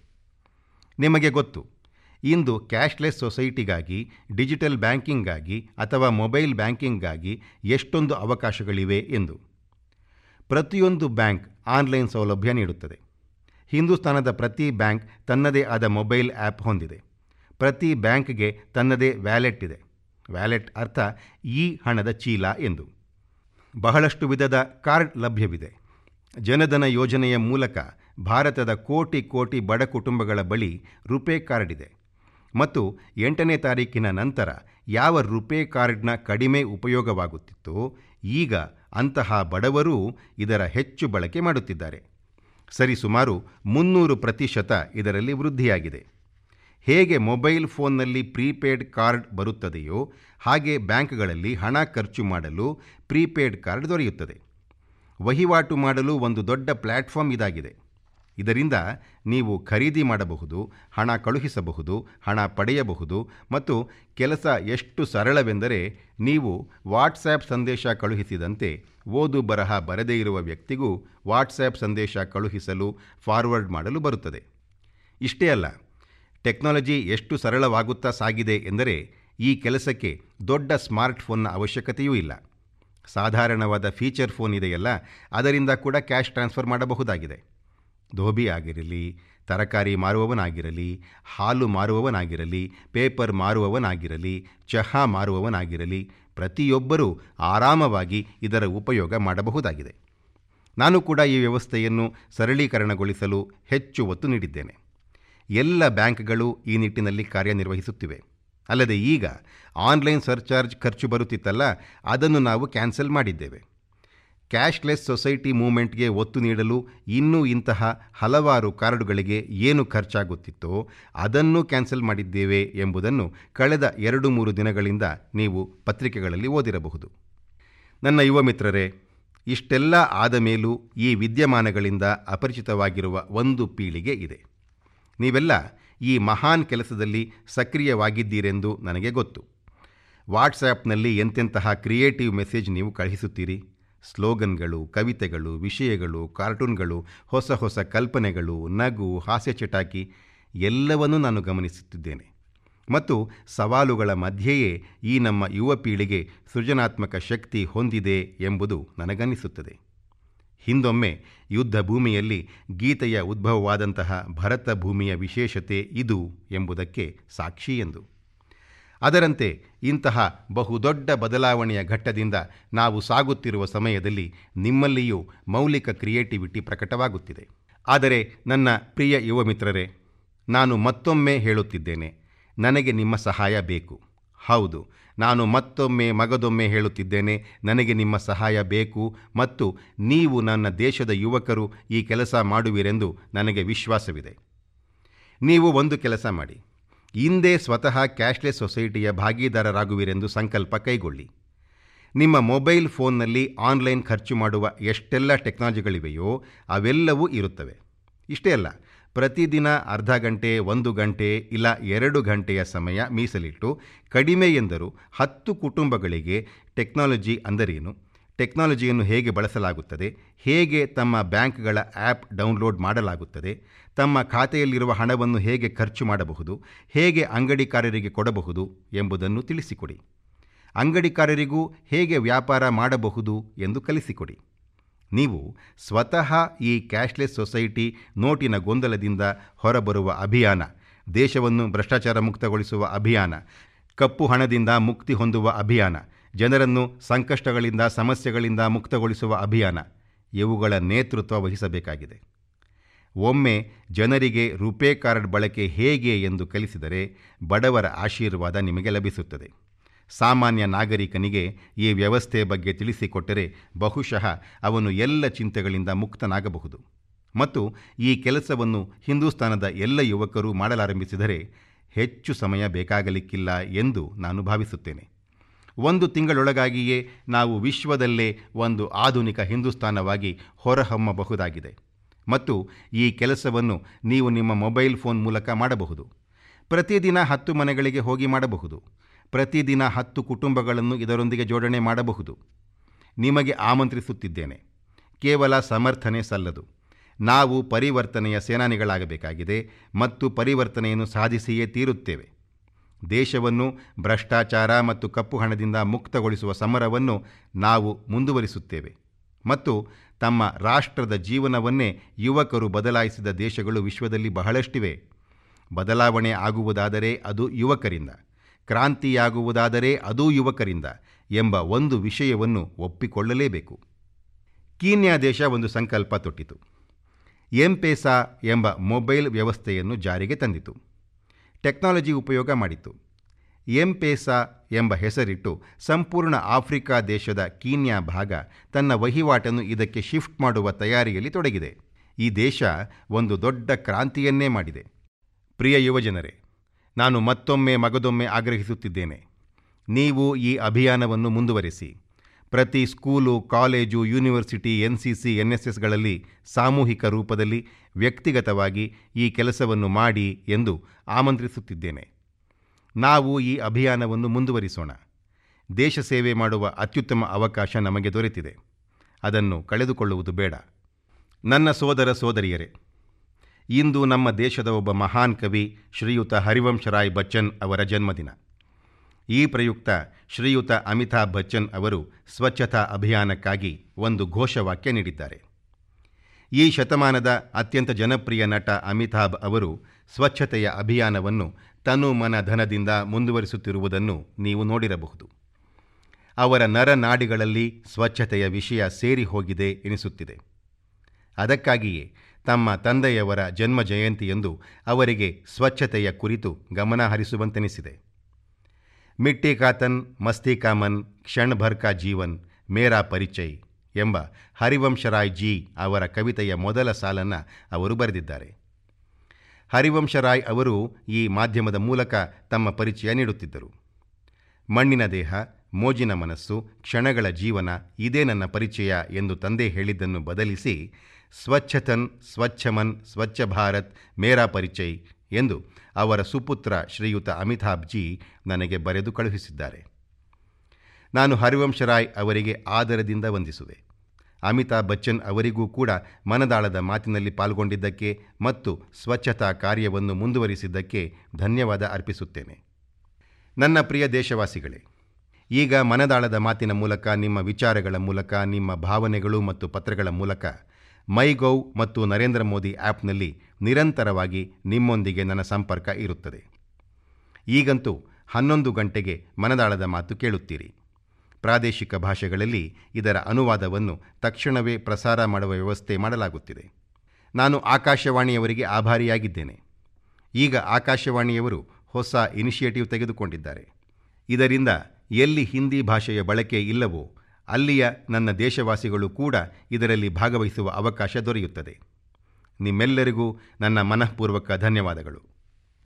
ನಿಮಗೆ ಗೊತ್ತು ಇಂದು ಕ್ಯಾಶ್ಲೆಸ್ ಸೊಸೈಟಿಗಾಗಿ ಡಿಜಿಟಲ್ ಬ್ಯಾಂಕಿಂಗ್ಗಾಗಿ ಅಥವಾ ಮೊಬೈಲ್ ಬ್ಯಾಂಕಿಂಗ್ಗಾಗಿ ಎಷ್ಟೊಂದು ಅವಕಾಶಗಳಿವೆ ಎಂದು ಪ್ರತಿಯೊಂದು ಬ್ಯಾಂಕ್ ಆನ್ಲೈನ್ ಸೌಲಭ್ಯ ನೀಡುತ್ತದೆ ಹಿಂದೂಸ್ತಾನದ ಪ್ರತಿ ಬ್ಯಾಂಕ್ ತನ್ನದೇ ಆದ ಮೊಬೈಲ್ ಆ್ಯಪ್ ಹೊಂದಿದೆ ಪ್ರತಿ ಬ್ಯಾಂಕ್ಗೆ ತನ್ನದೇ ವ್ಯಾಲೆಟ್ ಇದೆ ವ್ಯಾಲೆಟ್ ಅರ್ಥ ಈ ಹಣದ ಚೀಲ ಎಂದು ಬಹಳಷ್ಟು ವಿಧದ ಕಾರ್ಡ್ ಲಭ್ಯವಿದೆ ಜನಧನ ಯೋಜನೆಯ ಮೂಲಕ ಭಾರತದ ಕೋಟಿ ಕೋಟಿ ಬಡ ಕುಟುಂಬಗಳ ಬಳಿ ರುಪೇ ಕಾರ್ಡ್ ಇದೆ ಮತ್ತು ಎಂಟನೇ ತಾರೀಕಿನ ನಂತರ ಯಾವ ರುಪೇ ಕಾರ್ಡ್ನ ಕಡಿಮೆ ಉಪಯೋಗವಾಗುತ್ತಿತ್ತೋ ಈಗ ಅಂತಹ ಬಡವರೂ ಇದರ ಹೆಚ್ಚು ಬಳಕೆ ಮಾಡುತ್ತಿದ್ದಾರೆ ಸರಿಸುಮಾರು ಮುನ್ನೂರು ಪ್ರತಿಶತ ಇದರಲ್ಲಿ ವೃದ್ಧಿಯಾಗಿದೆ ಹೇಗೆ ಮೊಬೈಲ್ ಫೋನ್ನಲ್ಲಿ ಪ್ರೀಪೇಡ್ ಕಾರ್ಡ್ ಬರುತ್ತದೆಯೋ ಹಾಗೆ ಬ್ಯಾಂಕ್ಗಳಲ್ಲಿ ಹಣ ಖರ್ಚು ಮಾಡಲು ಪ್ರೀಪೇಡ್ ಕಾರ್ಡ್ ದೊರೆಯುತ್ತದೆ ವಹಿವಾಟು ಮಾಡಲು ಒಂದು ದೊಡ್ಡ ಪ್ಲ್ಯಾಟ್ಫಾರ್ಮ್ ಇದಾಗಿದೆ ಇದರಿಂದ ನೀವು ಖರೀದಿ ಮಾಡಬಹುದು ಹಣ ಕಳುಹಿಸಬಹುದು ಹಣ ಪಡೆಯಬಹುದು ಮತ್ತು ಕೆಲಸ ಎಷ್ಟು ಸರಳವೆಂದರೆ ನೀವು ವಾಟ್ಸ್ಯಾಪ್ ಸಂದೇಶ ಕಳುಹಿಸಿದಂತೆ ಓದು ಬರಹ ಬರದೇ ಇರುವ ವ್ಯಕ್ತಿಗೂ ವಾಟ್ಸ್ಯಾಪ್ ಸಂದೇಶ ಕಳುಹಿಸಲು ಫಾರ್ವರ್ಡ್ ಮಾಡಲು ಬರುತ್ತದೆ ಇಷ್ಟೇ ಅಲ್ಲ ಟೆಕ್ನಾಲಜಿ ಎಷ್ಟು ಸರಳವಾಗುತ್ತಾ ಸಾಗಿದೆ ಎಂದರೆ ಈ ಕೆಲಸಕ್ಕೆ ದೊಡ್ಡ ಸ್ಮಾರ್ಟ್ಫೋನ್ನ ಅವಶ್ಯಕತೆಯೂ ಇಲ್ಲ ಸಾಧಾರಣವಾದ ಫೀಚರ್ ಫೋನ್ ಇದೆಯಲ್ಲ ಅದರಿಂದ ಕೂಡ ಕ್ಯಾಶ್ ಟ್ರಾನ್ಸ್ಫರ್ ಮಾಡಬಹುದಾಗಿದೆ ಧೋಬಿ ಆಗಿರಲಿ ತರಕಾರಿ ಮಾರುವವನಾಗಿರಲಿ ಹಾಲು ಮಾರುವವನಾಗಿರಲಿ ಪೇಪರ್ ಮಾರುವವನಾಗಿರಲಿ ಚಹಾ ಮಾರುವವನಾಗಿರಲಿ ಪ್ರತಿಯೊಬ್ಬರೂ ಆರಾಮವಾಗಿ ಇದರ ಉಪಯೋಗ ಮಾಡಬಹುದಾಗಿದೆ ನಾನು ಕೂಡ ಈ ವ್ಯವಸ್ಥೆಯನ್ನು ಸರಳೀಕರಣಗೊಳಿಸಲು ಹೆಚ್ಚು ಒತ್ತು ನೀಡಿದ್ದೇನೆ ಎಲ್ಲ ಬ್ಯಾಂಕ್ಗಳು ಈ ನಿಟ್ಟಿನಲ್ಲಿ ಕಾರ್ಯನಿರ್ವಹಿಸುತ್ತಿವೆ ಅಲ್ಲದೆ ಈಗ ಆನ್ಲೈನ್ ಸರ್ಚಾರ್ಜ್ ಖರ್ಚು ಬರುತ್ತಿತ್ತಲ್ಲ ಅದನ್ನು ನಾವು ಕ್ಯಾನ್ಸಲ್ ಮಾಡಿದ್ದೇವೆ ಕ್ಯಾಶ್ಲೆಸ್ ಸೊಸೈಟಿ ಮೂವ್ಮೆಂಟ್ಗೆ ಒತ್ತು ನೀಡಲು ಇನ್ನೂ ಇಂತಹ ಹಲವಾರು ಕಾರ್ಡುಗಳಿಗೆ ಏನು ಖರ್ಚಾಗುತ್ತಿತ್ತೋ ಅದನ್ನೂ ಕ್ಯಾನ್ಸಲ್ ಮಾಡಿದ್ದೇವೆ ಎಂಬುದನ್ನು ಕಳೆದ ಎರಡು ಮೂರು ದಿನಗಳಿಂದ ನೀವು ಪತ್ರಿಕೆಗಳಲ್ಲಿ ಓದಿರಬಹುದು ನನ್ನ ಯುವ ಮಿತ್ರರೇ ಇಷ್ಟೆಲ್ಲ ಆದ ಮೇಲೂ ಈ ವಿದ್ಯಮಾನಗಳಿಂದ ಅಪರಿಚಿತವಾಗಿರುವ ಒಂದು ಪೀಳಿಗೆ ಇದೆ ನೀವೆಲ್ಲ ಈ ಮಹಾನ್ ಕೆಲಸದಲ್ಲಿ ಸಕ್ರಿಯವಾಗಿದ್ದೀರೆಂದು ನನಗೆ ಗೊತ್ತು ವಾಟ್ಸ್ಯಾಪ್ನಲ್ಲಿ ಎಂತೆಂತಹ ಕ್ರಿಯೇಟಿವ್ ಮೆಸೇಜ್ ನೀವು ಕಳುಹಿಸುತ್ತೀರಿ ಸ್ಲೋಗನ್ಗಳು ಕವಿತೆಗಳು ವಿಷಯಗಳು ಕಾರ್ಟೂನ್ಗಳು ಹೊಸ ಹೊಸ ಕಲ್ಪನೆಗಳು ನಗು ಹಾಸ್ಯ ಚಟಾಕಿ ಎಲ್ಲವನ್ನೂ ನಾನು ಗಮನಿಸುತ್ತಿದ್ದೇನೆ ಮತ್ತು ಸವಾಲುಗಳ ಮಧ್ಯೆಯೇ ಈ ನಮ್ಮ ಯುವ ಪೀಳಿಗೆ ಸೃಜನಾತ್ಮಕ ಶಕ್ತಿ ಹೊಂದಿದೆ ಎಂಬುದು ನನಗನ್ನಿಸುತ್ತದೆ ಹಿಂದೊಮ್ಮೆ ಯುದ್ಧ ಭೂಮಿಯಲ್ಲಿ ಗೀತೆಯ ಉದ್ಭವವಾದಂತಹ ಭರತ ಭೂಮಿಯ ವಿಶೇಷತೆ ಇದು ಎಂಬುದಕ್ಕೆ ಸಾಕ್ಷಿ ಎಂದು ಅದರಂತೆ ಇಂತಹ ಬಹುದೊಡ್ಡ ಬದಲಾವಣೆಯ ಘಟ್ಟದಿಂದ ನಾವು ಸಾಗುತ್ತಿರುವ ಸಮಯದಲ್ಲಿ ನಿಮ್ಮಲ್ಲಿಯೂ ಮೌಲಿಕ ಕ್ರಿಯೇಟಿವಿಟಿ ಪ್ರಕಟವಾಗುತ್ತಿದೆ ಆದರೆ ನನ್ನ ಪ್ರಿಯ ಯುವ ಮಿತ್ರರೇ ನಾನು ಮತ್ತೊಮ್ಮೆ ಹೇಳುತ್ತಿದ್ದೇನೆ ನನಗೆ ನಿಮ್ಮ ಸಹಾಯ ಬೇಕು ಹೌದು ನಾನು ಮತ್ತೊಮ್ಮೆ ಮಗದೊಮ್ಮೆ ಹೇಳುತ್ತಿದ್ದೇನೆ ನನಗೆ ನಿಮ್ಮ ಸಹಾಯ ಬೇಕು ಮತ್ತು ನೀವು ನನ್ನ ದೇಶದ ಯುವಕರು ಈ ಕೆಲಸ ಮಾಡುವಿರೆಂದು ನನಗೆ ವಿಶ್ವಾಸವಿದೆ ನೀವು ಒಂದು ಕೆಲಸ ಮಾಡಿ ಇಂದೇ ಸ್ವತಃ ಕ್ಯಾಶ್ಲೆಸ್ ಸೊಸೈಟಿಯ ಭಾಗೀದಾರರಾಗುವಿರೆಂದು ಸಂಕಲ್ಪ ಕೈಗೊಳ್ಳಿ ನಿಮ್ಮ ಮೊಬೈಲ್ ಫೋನ್ನಲ್ಲಿ ಆನ್ಲೈನ್ ಖರ್ಚು ಮಾಡುವ ಎಷ್ಟೆಲ್ಲ ಟೆಕ್ನಾಲಜಿಗಳಿವೆಯೋ ಅವೆಲ್ಲವೂ ಇರುತ್ತವೆ ಇಷ್ಟೇ ಅಲ್ಲ ಪ್ರತಿದಿನ ಅರ್ಧ ಗಂಟೆ ಒಂದು ಗಂಟೆ ಇಲ್ಲ ಎರಡು ಗಂಟೆಯ ಸಮಯ ಮೀಸಲಿಟ್ಟು ಕಡಿಮೆ ಎಂದರೂ ಹತ್ತು ಕುಟುಂಬಗಳಿಗೆ ಟೆಕ್ನಾಲಜಿ ಅಂದರೇನು ಟೆಕ್ನಾಲಜಿಯನ್ನು ಹೇಗೆ ಬಳಸಲಾಗುತ್ತದೆ ಹೇಗೆ ತಮ್ಮ ಬ್ಯಾಂಕ್ಗಳ ಆ್ಯಪ್ ಡೌನ್ಲೋಡ್ ಮಾಡಲಾಗುತ್ತದೆ ತಮ್ಮ ಖಾತೆಯಲ್ಲಿರುವ ಹಣವನ್ನು ಹೇಗೆ ಖರ್ಚು ಮಾಡಬಹುದು ಹೇಗೆ ಅಂಗಡಿಕಾರರಿಗೆ ಕೊಡಬಹುದು ಎಂಬುದನ್ನು ತಿಳಿಸಿಕೊಡಿ ಅಂಗಡಿಕಾರರಿಗೂ ಹೇಗೆ ವ್ಯಾಪಾರ ಮಾಡಬಹುದು ಎಂದು ಕಲಿಸಿಕೊಡಿ ನೀವು ಸ್ವತಃ ಈ ಕ್ಯಾಶ್ಲೆಸ್ ಸೊಸೈಟಿ ನೋಟಿನ ಗೊಂದಲದಿಂದ ಹೊರಬರುವ ಅಭಿಯಾನ ದೇಶವನ್ನು ಭ್ರಷ್ಟಾಚಾರ ಮುಕ್ತಗೊಳಿಸುವ ಅಭಿಯಾನ ಕಪ್ಪು ಹಣದಿಂದ ಮುಕ್ತಿ ಹೊಂದುವ ಅಭಿಯಾನ ಜನರನ್ನು ಸಂಕಷ್ಟಗಳಿಂದ ಸಮಸ್ಯೆಗಳಿಂದ ಮುಕ್ತಗೊಳಿಸುವ ಅಭಿಯಾನ ಇವುಗಳ ನೇತೃತ್ವ ವಹಿಸಬೇಕಾಗಿದೆ ಒಮ್ಮೆ ಜನರಿಗೆ ರುಪೇ ಕಾರ್ಡ್ ಬಳಕೆ ಹೇಗೆ ಎಂದು ಕಲಿಸಿದರೆ ಬಡವರ ಆಶೀರ್ವಾದ ನಿಮಗೆ ಲಭಿಸುತ್ತದೆ ಸಾಮಾನ್ಯ ನಾಗರಿಕನಿಗೆ ಈ ವ್ಯವಸ್ಥೆ ಬಗ್ಗೆ ತಿಳಿಸಿಕೊಟ್ಟರೆ ಬಹುಶಃ ಅವನು ಎಲ್ಲ ಚಿಂತೆಗಳಿಂದ ಮುಕ್ತನಾಗಬಹುದು ಮತ್ತು ಈ ಕೆಲಸವನ್ನು ಹಿಂದೂಸ್ತಾನದ ಎಲ್ಲ ಯುವಕರು ಮಾಡಲಾರಂಭಿಸಿದರೆ ಹೆಚ್ಚು ಸಮಯ ಬೇಕಾಗಲಿಕ್ಕಿಲ್ಲ ಎಂದು ನಾನು ಭಾವಿಸುತ್ತೇನೆ ಒಂದು ತಿಂಗಳೊಳಗಾಗಿಯೇ ನಾವು ವಿಶ್ವದಲ್ಲೇ ಒಂದು ಆಧುನಿಕ ಹಿಂದೂಸ್ತಾನವಾಗಿ ಹೊರಹೊಮ್ಮಬಹುದಾಗಿದೆ ಮತ್ತು ಈ ಕೆಲಸವನ್ನು ನೀವು ನಿಮ್ಮ ಮೊಬೈಲ್ ಫೋನ್ ಮೂಲಕ ಮಾಡಬಹುದು ಪ್ರತಿದಿನ ಹತ್ತು ಮನೆಗಳಿಗೆ ಹೋಗಿ ಮಾಡಬಹುದು ಪ್ರತಿದಿನ ಹತ್ತು ಕುಟುಂಬಗಳನ್ನು ಇದರೊಂದಿಗೆ ಜೋಡಣೆ ಮಾಡಬಹುದು ನಿಮಗೆ ಆಮಂತ್ರಿಸುತ್ತಿದ್ದೇನೆ ಕೇವಲ ಸಮರ್ಥನೆ ಸಲ್ಲದು ನಾವು ಪರಿವರ್ತನೆಯ ಸೇನಾನಿಗಳಾಗಬೇಕಾಗಿದೆ ಮತ್ತು ಪರಿವರ್ತನೆಯನ್ನು ಸಾಧಿಸಿಯೇ ತೀರುತ್ತೇವೆ ದೇಶವನ್ನು ಭ್ರಷ್ಟಾಚಾರ ಮತ್ತು ಕಪ್ಪು ಹಣದಿಂದ ಮುಕ್ತಗೊಳಿಸುವ ಸಮರವನ್ನು ನಾವು ಮುಂದುವರಿಸುತ್ತೇವೆ ಮತ್ತು ತಮ್ಮ ರಾಷ್ಟ್ರದ ಜೀವನವನ್ನೇ ಯುವಕರು ಬದಲಾಯಿಸಿದ ದೇಶಗಳು ವಿಶ್ವದಲ್ಲಿ ಬಹಳಷ್ಟಿವೆ ಬದಲಾವಣೆ ಆಗುವುದಾದರೆ ಅದು ಯುವಕರಿಂದ ಕ್ರಾಂತಿಯಾಗುವುದಾದರೆ ಅದೂ ಯುವಕರಿಂದ ಎಂಬ ಒಂದು ವಿಷಯವನ್ನು ಒಪ್ಪಿಕೊಳ್ಳಲೇಬೇಕು ಕೀನ್ಯಾ ದೇಶ ಒಂದು ಸಂಕಲ್ಪ ತೊಟ್ಟಿತು ಎಂಪೇಸಾ ಎಂಬ ಮೊಬೈಲ್ ವ್ಯವಸ್ಥೆಯನ್ನು ಜಾರಿಗೆ ತಂದಿತು ಟೆಕ್ನಾಲಜಿ ಉಪಯೋಗ ಮಾಡಿತು ಎಂಪೇಸಾ ಎಂಬ ಹೆಸರಿಟ್ಟು ಸಂಪೂರ್ಣ ಆಫ್ರಿಕಾ ದೇಶದ ಕೀನ್ಯಾ ಭಾಗ ತನ್ನ ವಹಿವಾಟನ್ನು ಇದಕ್ಕೆ ಶಿಫ್ಟ್ ಮಾಡುವ ತಯಾರಿಯಲ್ಲಿ ತೊಡಗಿದೆ ಈ ದೇಶ ಒಂದು ದೊಡ್ಡ ಕ್ರಾಂತಿಯನ್ನೇ ಮಾಡಿದೆ ಪ್ರಿಯ ಯುವಜನರೇ ನಾನು ಮತ್ತೊಮ್ಮೆ ಮಗದೊಮ್ಮೆ ಆಗ್ರಹಿಸುತ್ತಿದ್ದೇನೆ ನೀವು ಈ ಅಭಿಯಾನವನ್ನು ಮುಂದುವರೆಸಿ ಪ್ರತಿ school college university N C C N S ಎಸ್ಗಳಲ್ಲಿ ಸಾಮೂಹಿಕ ರೂಪದಲ್ಲಿ ವ್ಯಕ್ತಿಗತವಾಗಿ ಈ ಕೆಲಸವನ್ನು ಮಾಡಿ ಎಂದು ಆಮಂತ್ರಿಸುತ್ತಿದ್ದೇನೆ ನಾವು ಈ ಅಭಿಯಾನವನ್ನು ಮುಂದುವರಿಸೋಣ ದೇಶ ಸೇವೆ ಮಾಡುವ ಅತ್ಯುತ್ತಮ ಅವಕಾಶ ನಮಗೆ ದೊರೆತಿದೆ ಅದನ್ನು ಕಳೆದುಕೊಳ್ಳುವುದು ಬೇಡ ನನ್ನ ಸೋದರ ಸೋದರಿಯರೇ ಇಂದು ನಮ್ಮ ದೇಶದ ಒಬ್ಬ ಮಹಾನ್ ಕವಿ ಶ್ರೀಯುತ ಹರಿವಂಶರಾಯ್ ಬಚ್ಚನ್ ಅವರ ಜನ್ಮದಿನ ಈ ಪ್ರಯುಕ್ತ ಶ್ರೀಯುತ ಅಮಿತಾಬ್ ಬಚ್ಚನ್ ಅವರು ಸ್ವಚ್ಛತಾ ಅಭಿಯಾನಕ್ಕಾಗಿ ಒಂದು ಘೋಷವಾಕ್ಯ ನೀಡಿದ್ದಾರೆ ಈ ಶತಮಾನದ ಅತ್ಯಂತ ಜನಪ್ರಿಯ ನಟ ಅಮಿತಾಬ್ ಅವರು ಸ್ವಚ್ಛತೆಯ ಅಭಿಯಾನವನ್ನು ತನು ಮನ ಧನದಿಂದ ಮುಂದುವರಿಸುತ್ತಿರುವುದನ್ನು ನೀವು ನೋಡಿರಬಹುದು ಅವರ ನರನಾಡಿಗಳಲ್ಲಿ ಸ್ವಚ್ಛತೆಯ ವಿಷಯ ಸೇರಿ ಹೋಗಿದೆ ಎನಿಸುತ್ತಿದೆ ಅದಕ್ಕಾಗಿಯೇ ತಮ್ಮ ತಂದೆಯವರ ಜನ್ಮ ಜಯಂತಿಯಂದು ಅವರಿಗೆ ಸ್ವಚ್ಛತೆಯ ಕುರಿತು ಗಮನ ಹರಿಸುವಂತೆನಿಸಿದೆ ಮಿಟ್ಟಿ ಕಾ ತನ್ ಮಸ್ತಿ ಕಾ ಮನ್ ಕ್ಷಣ್ ಭರ್ ಕಾ ಜೀವನ್ ಮೇರಾ ಪರಿಚಯ್ ಎಂಬ ಹರಿವಂಶರಾಯ್ ಜಿ ಅವರ ಕವಿತೆಯ ಮೊದಲ ಸಾಲನ್ನು ಅವರು ಬರೆದಿದ್ದಾರೆ ಹರಿವಂಶರಾಯ್ ಅವರು ಈ ಮಾಧ್ಯಮದ ಮೂಲಕ ತಮ್ಮ ಪರಿಚಯ ನೀಡುತ್ತಿದ್ದರು ಮಣ್ಣಿನ ದೇಹ ಮೋಜಿನ ಮನಸ್ಸು ಕ್ಷಣಗಳ ಜೀವನ ಇದೇ ನನ್ನ ಪರಿಚಯ ಎಂದು ತಂದೆ ಹೇಳಿದ್ದನ್ನು ಬದಲಿಸಿ ಸ್ವಚ್ಛತನ್ ಸ್ವಚ್ಛಮನ್ ಸ್ವಚ್ಛ ಭಾರತ್ ಮೇರಾ ಪರಿಚಯ್ ಎಂದು ಅವರ ಸುಪುತ್ರ ಶ್ರೀಯುತ ಅಮಿತಾಬ್ ಜಿ ನನಗೆ ಬರೆದು ಕಳುಹಿಸಿದ್ದಾರೆ ನಾನು ಹರಿವಂಶರಾಯ್ ಅವರಿಗೆ ಆದರದಿಂದ ವಂದಿಸುವೆ ಅಮಿತಾಬ್ ಬಚ್ಚನ್ ಅವರಿಗೂ ಕೂಡ ಮನದಾಳದ ಮಾತಿನಲ್ಲಿ ಪಾಲ್ಗೊಂಡಿದ್ದಕ್ಕೆ ಮತ್ತು ಸ್ವಚ್ಛತಾ ಕಾರ್ಯವನ್ನು ಮುಂದುವರಿಸಿದ್ದಕ್ಕೆ ಧನ್ಯವಾದ ಅರ್ಪಿಸುತ್ತೇನೆ ನನ್ನ ಪ್ರಿಯ ದೇಶವಾಸಿಗಳೇ ಈಗ ಮನದಾಳದ ಮಾತಿನ ಮೂಲಕ ನಿಮ್ಮ ವಿಚಾರಗಳ ಮೂಲಕ ನಿಮ್ಮ ಭಾವನೆಗಳು ಮತ್ತು ಪತ್ರಗಳ ಮೂಲಕ ಮೈಗೌ ಮತ್ತು ನರೇಂದ್ರ ಮೋದಿ ಆ್ಯಪ್ನಲ್ಲಿ ನಿರಂತರವಾಗಿ ನಿಮ್ಮೊಂದಿಗೆ ನನ್ನ ಸಂಪರ್ಕ ಇರುತ್ತದೆ ಈಗಂತೂ ಹನ್ನೊಂದು ಗಂಟೆಗೆ ಮನದಾಳದ ಮಾತು ಕೇಳುತ್ತೀರಿ ಪ್ರಾದೇಶಿಕ ಭಾಷೆಗಳಲ್ಲಿ ಇದರ ಅನುವಾದವನ್ನು ತಕ್ಷಣವೇ ಪ್ರಸಾರ ಮಾಡುವ ವ್ಯವಸ್ಥೆ ಮಾಡಲಾಗುತ್ತಿದೆ ನಾನು ಆಕಾಶವಾಣಿಯವರಿಗೆ ಆಭಾರಿಯಾಗಿದ್ದೇನೆ ಈಗ ಆಕಾಶವಾಣಿಯವರು ಹೊಸ ಇನಿಷಿಯೇಟಿವ್ ತೆಗೆದುಕೊಂಡಿದ್ದಾರೆ ಇದರಿಂದ ಎಲ್ಲಿ ಹಿಂದಿ ಭಾಷೆಯ ಬಳಕೆ ಇಲ್ಲವೋ ಅಲ್ಲಿಯ ನನ್ನ ದೇಶವಾಸಿಗಳು ಕೂಡ ಇದರಲ್ಲಿ ಭಾಗವಹಿಸುವ ಅವಕಾಶ ದೊರೆಯುತ್ತದೆ ನಿಮ್ಮೆಲ್ಲರಿಗೂ ನನ್ನ ಮನಃಪೂರ್ವಕ ಧನ್ಯವಾದಗಳು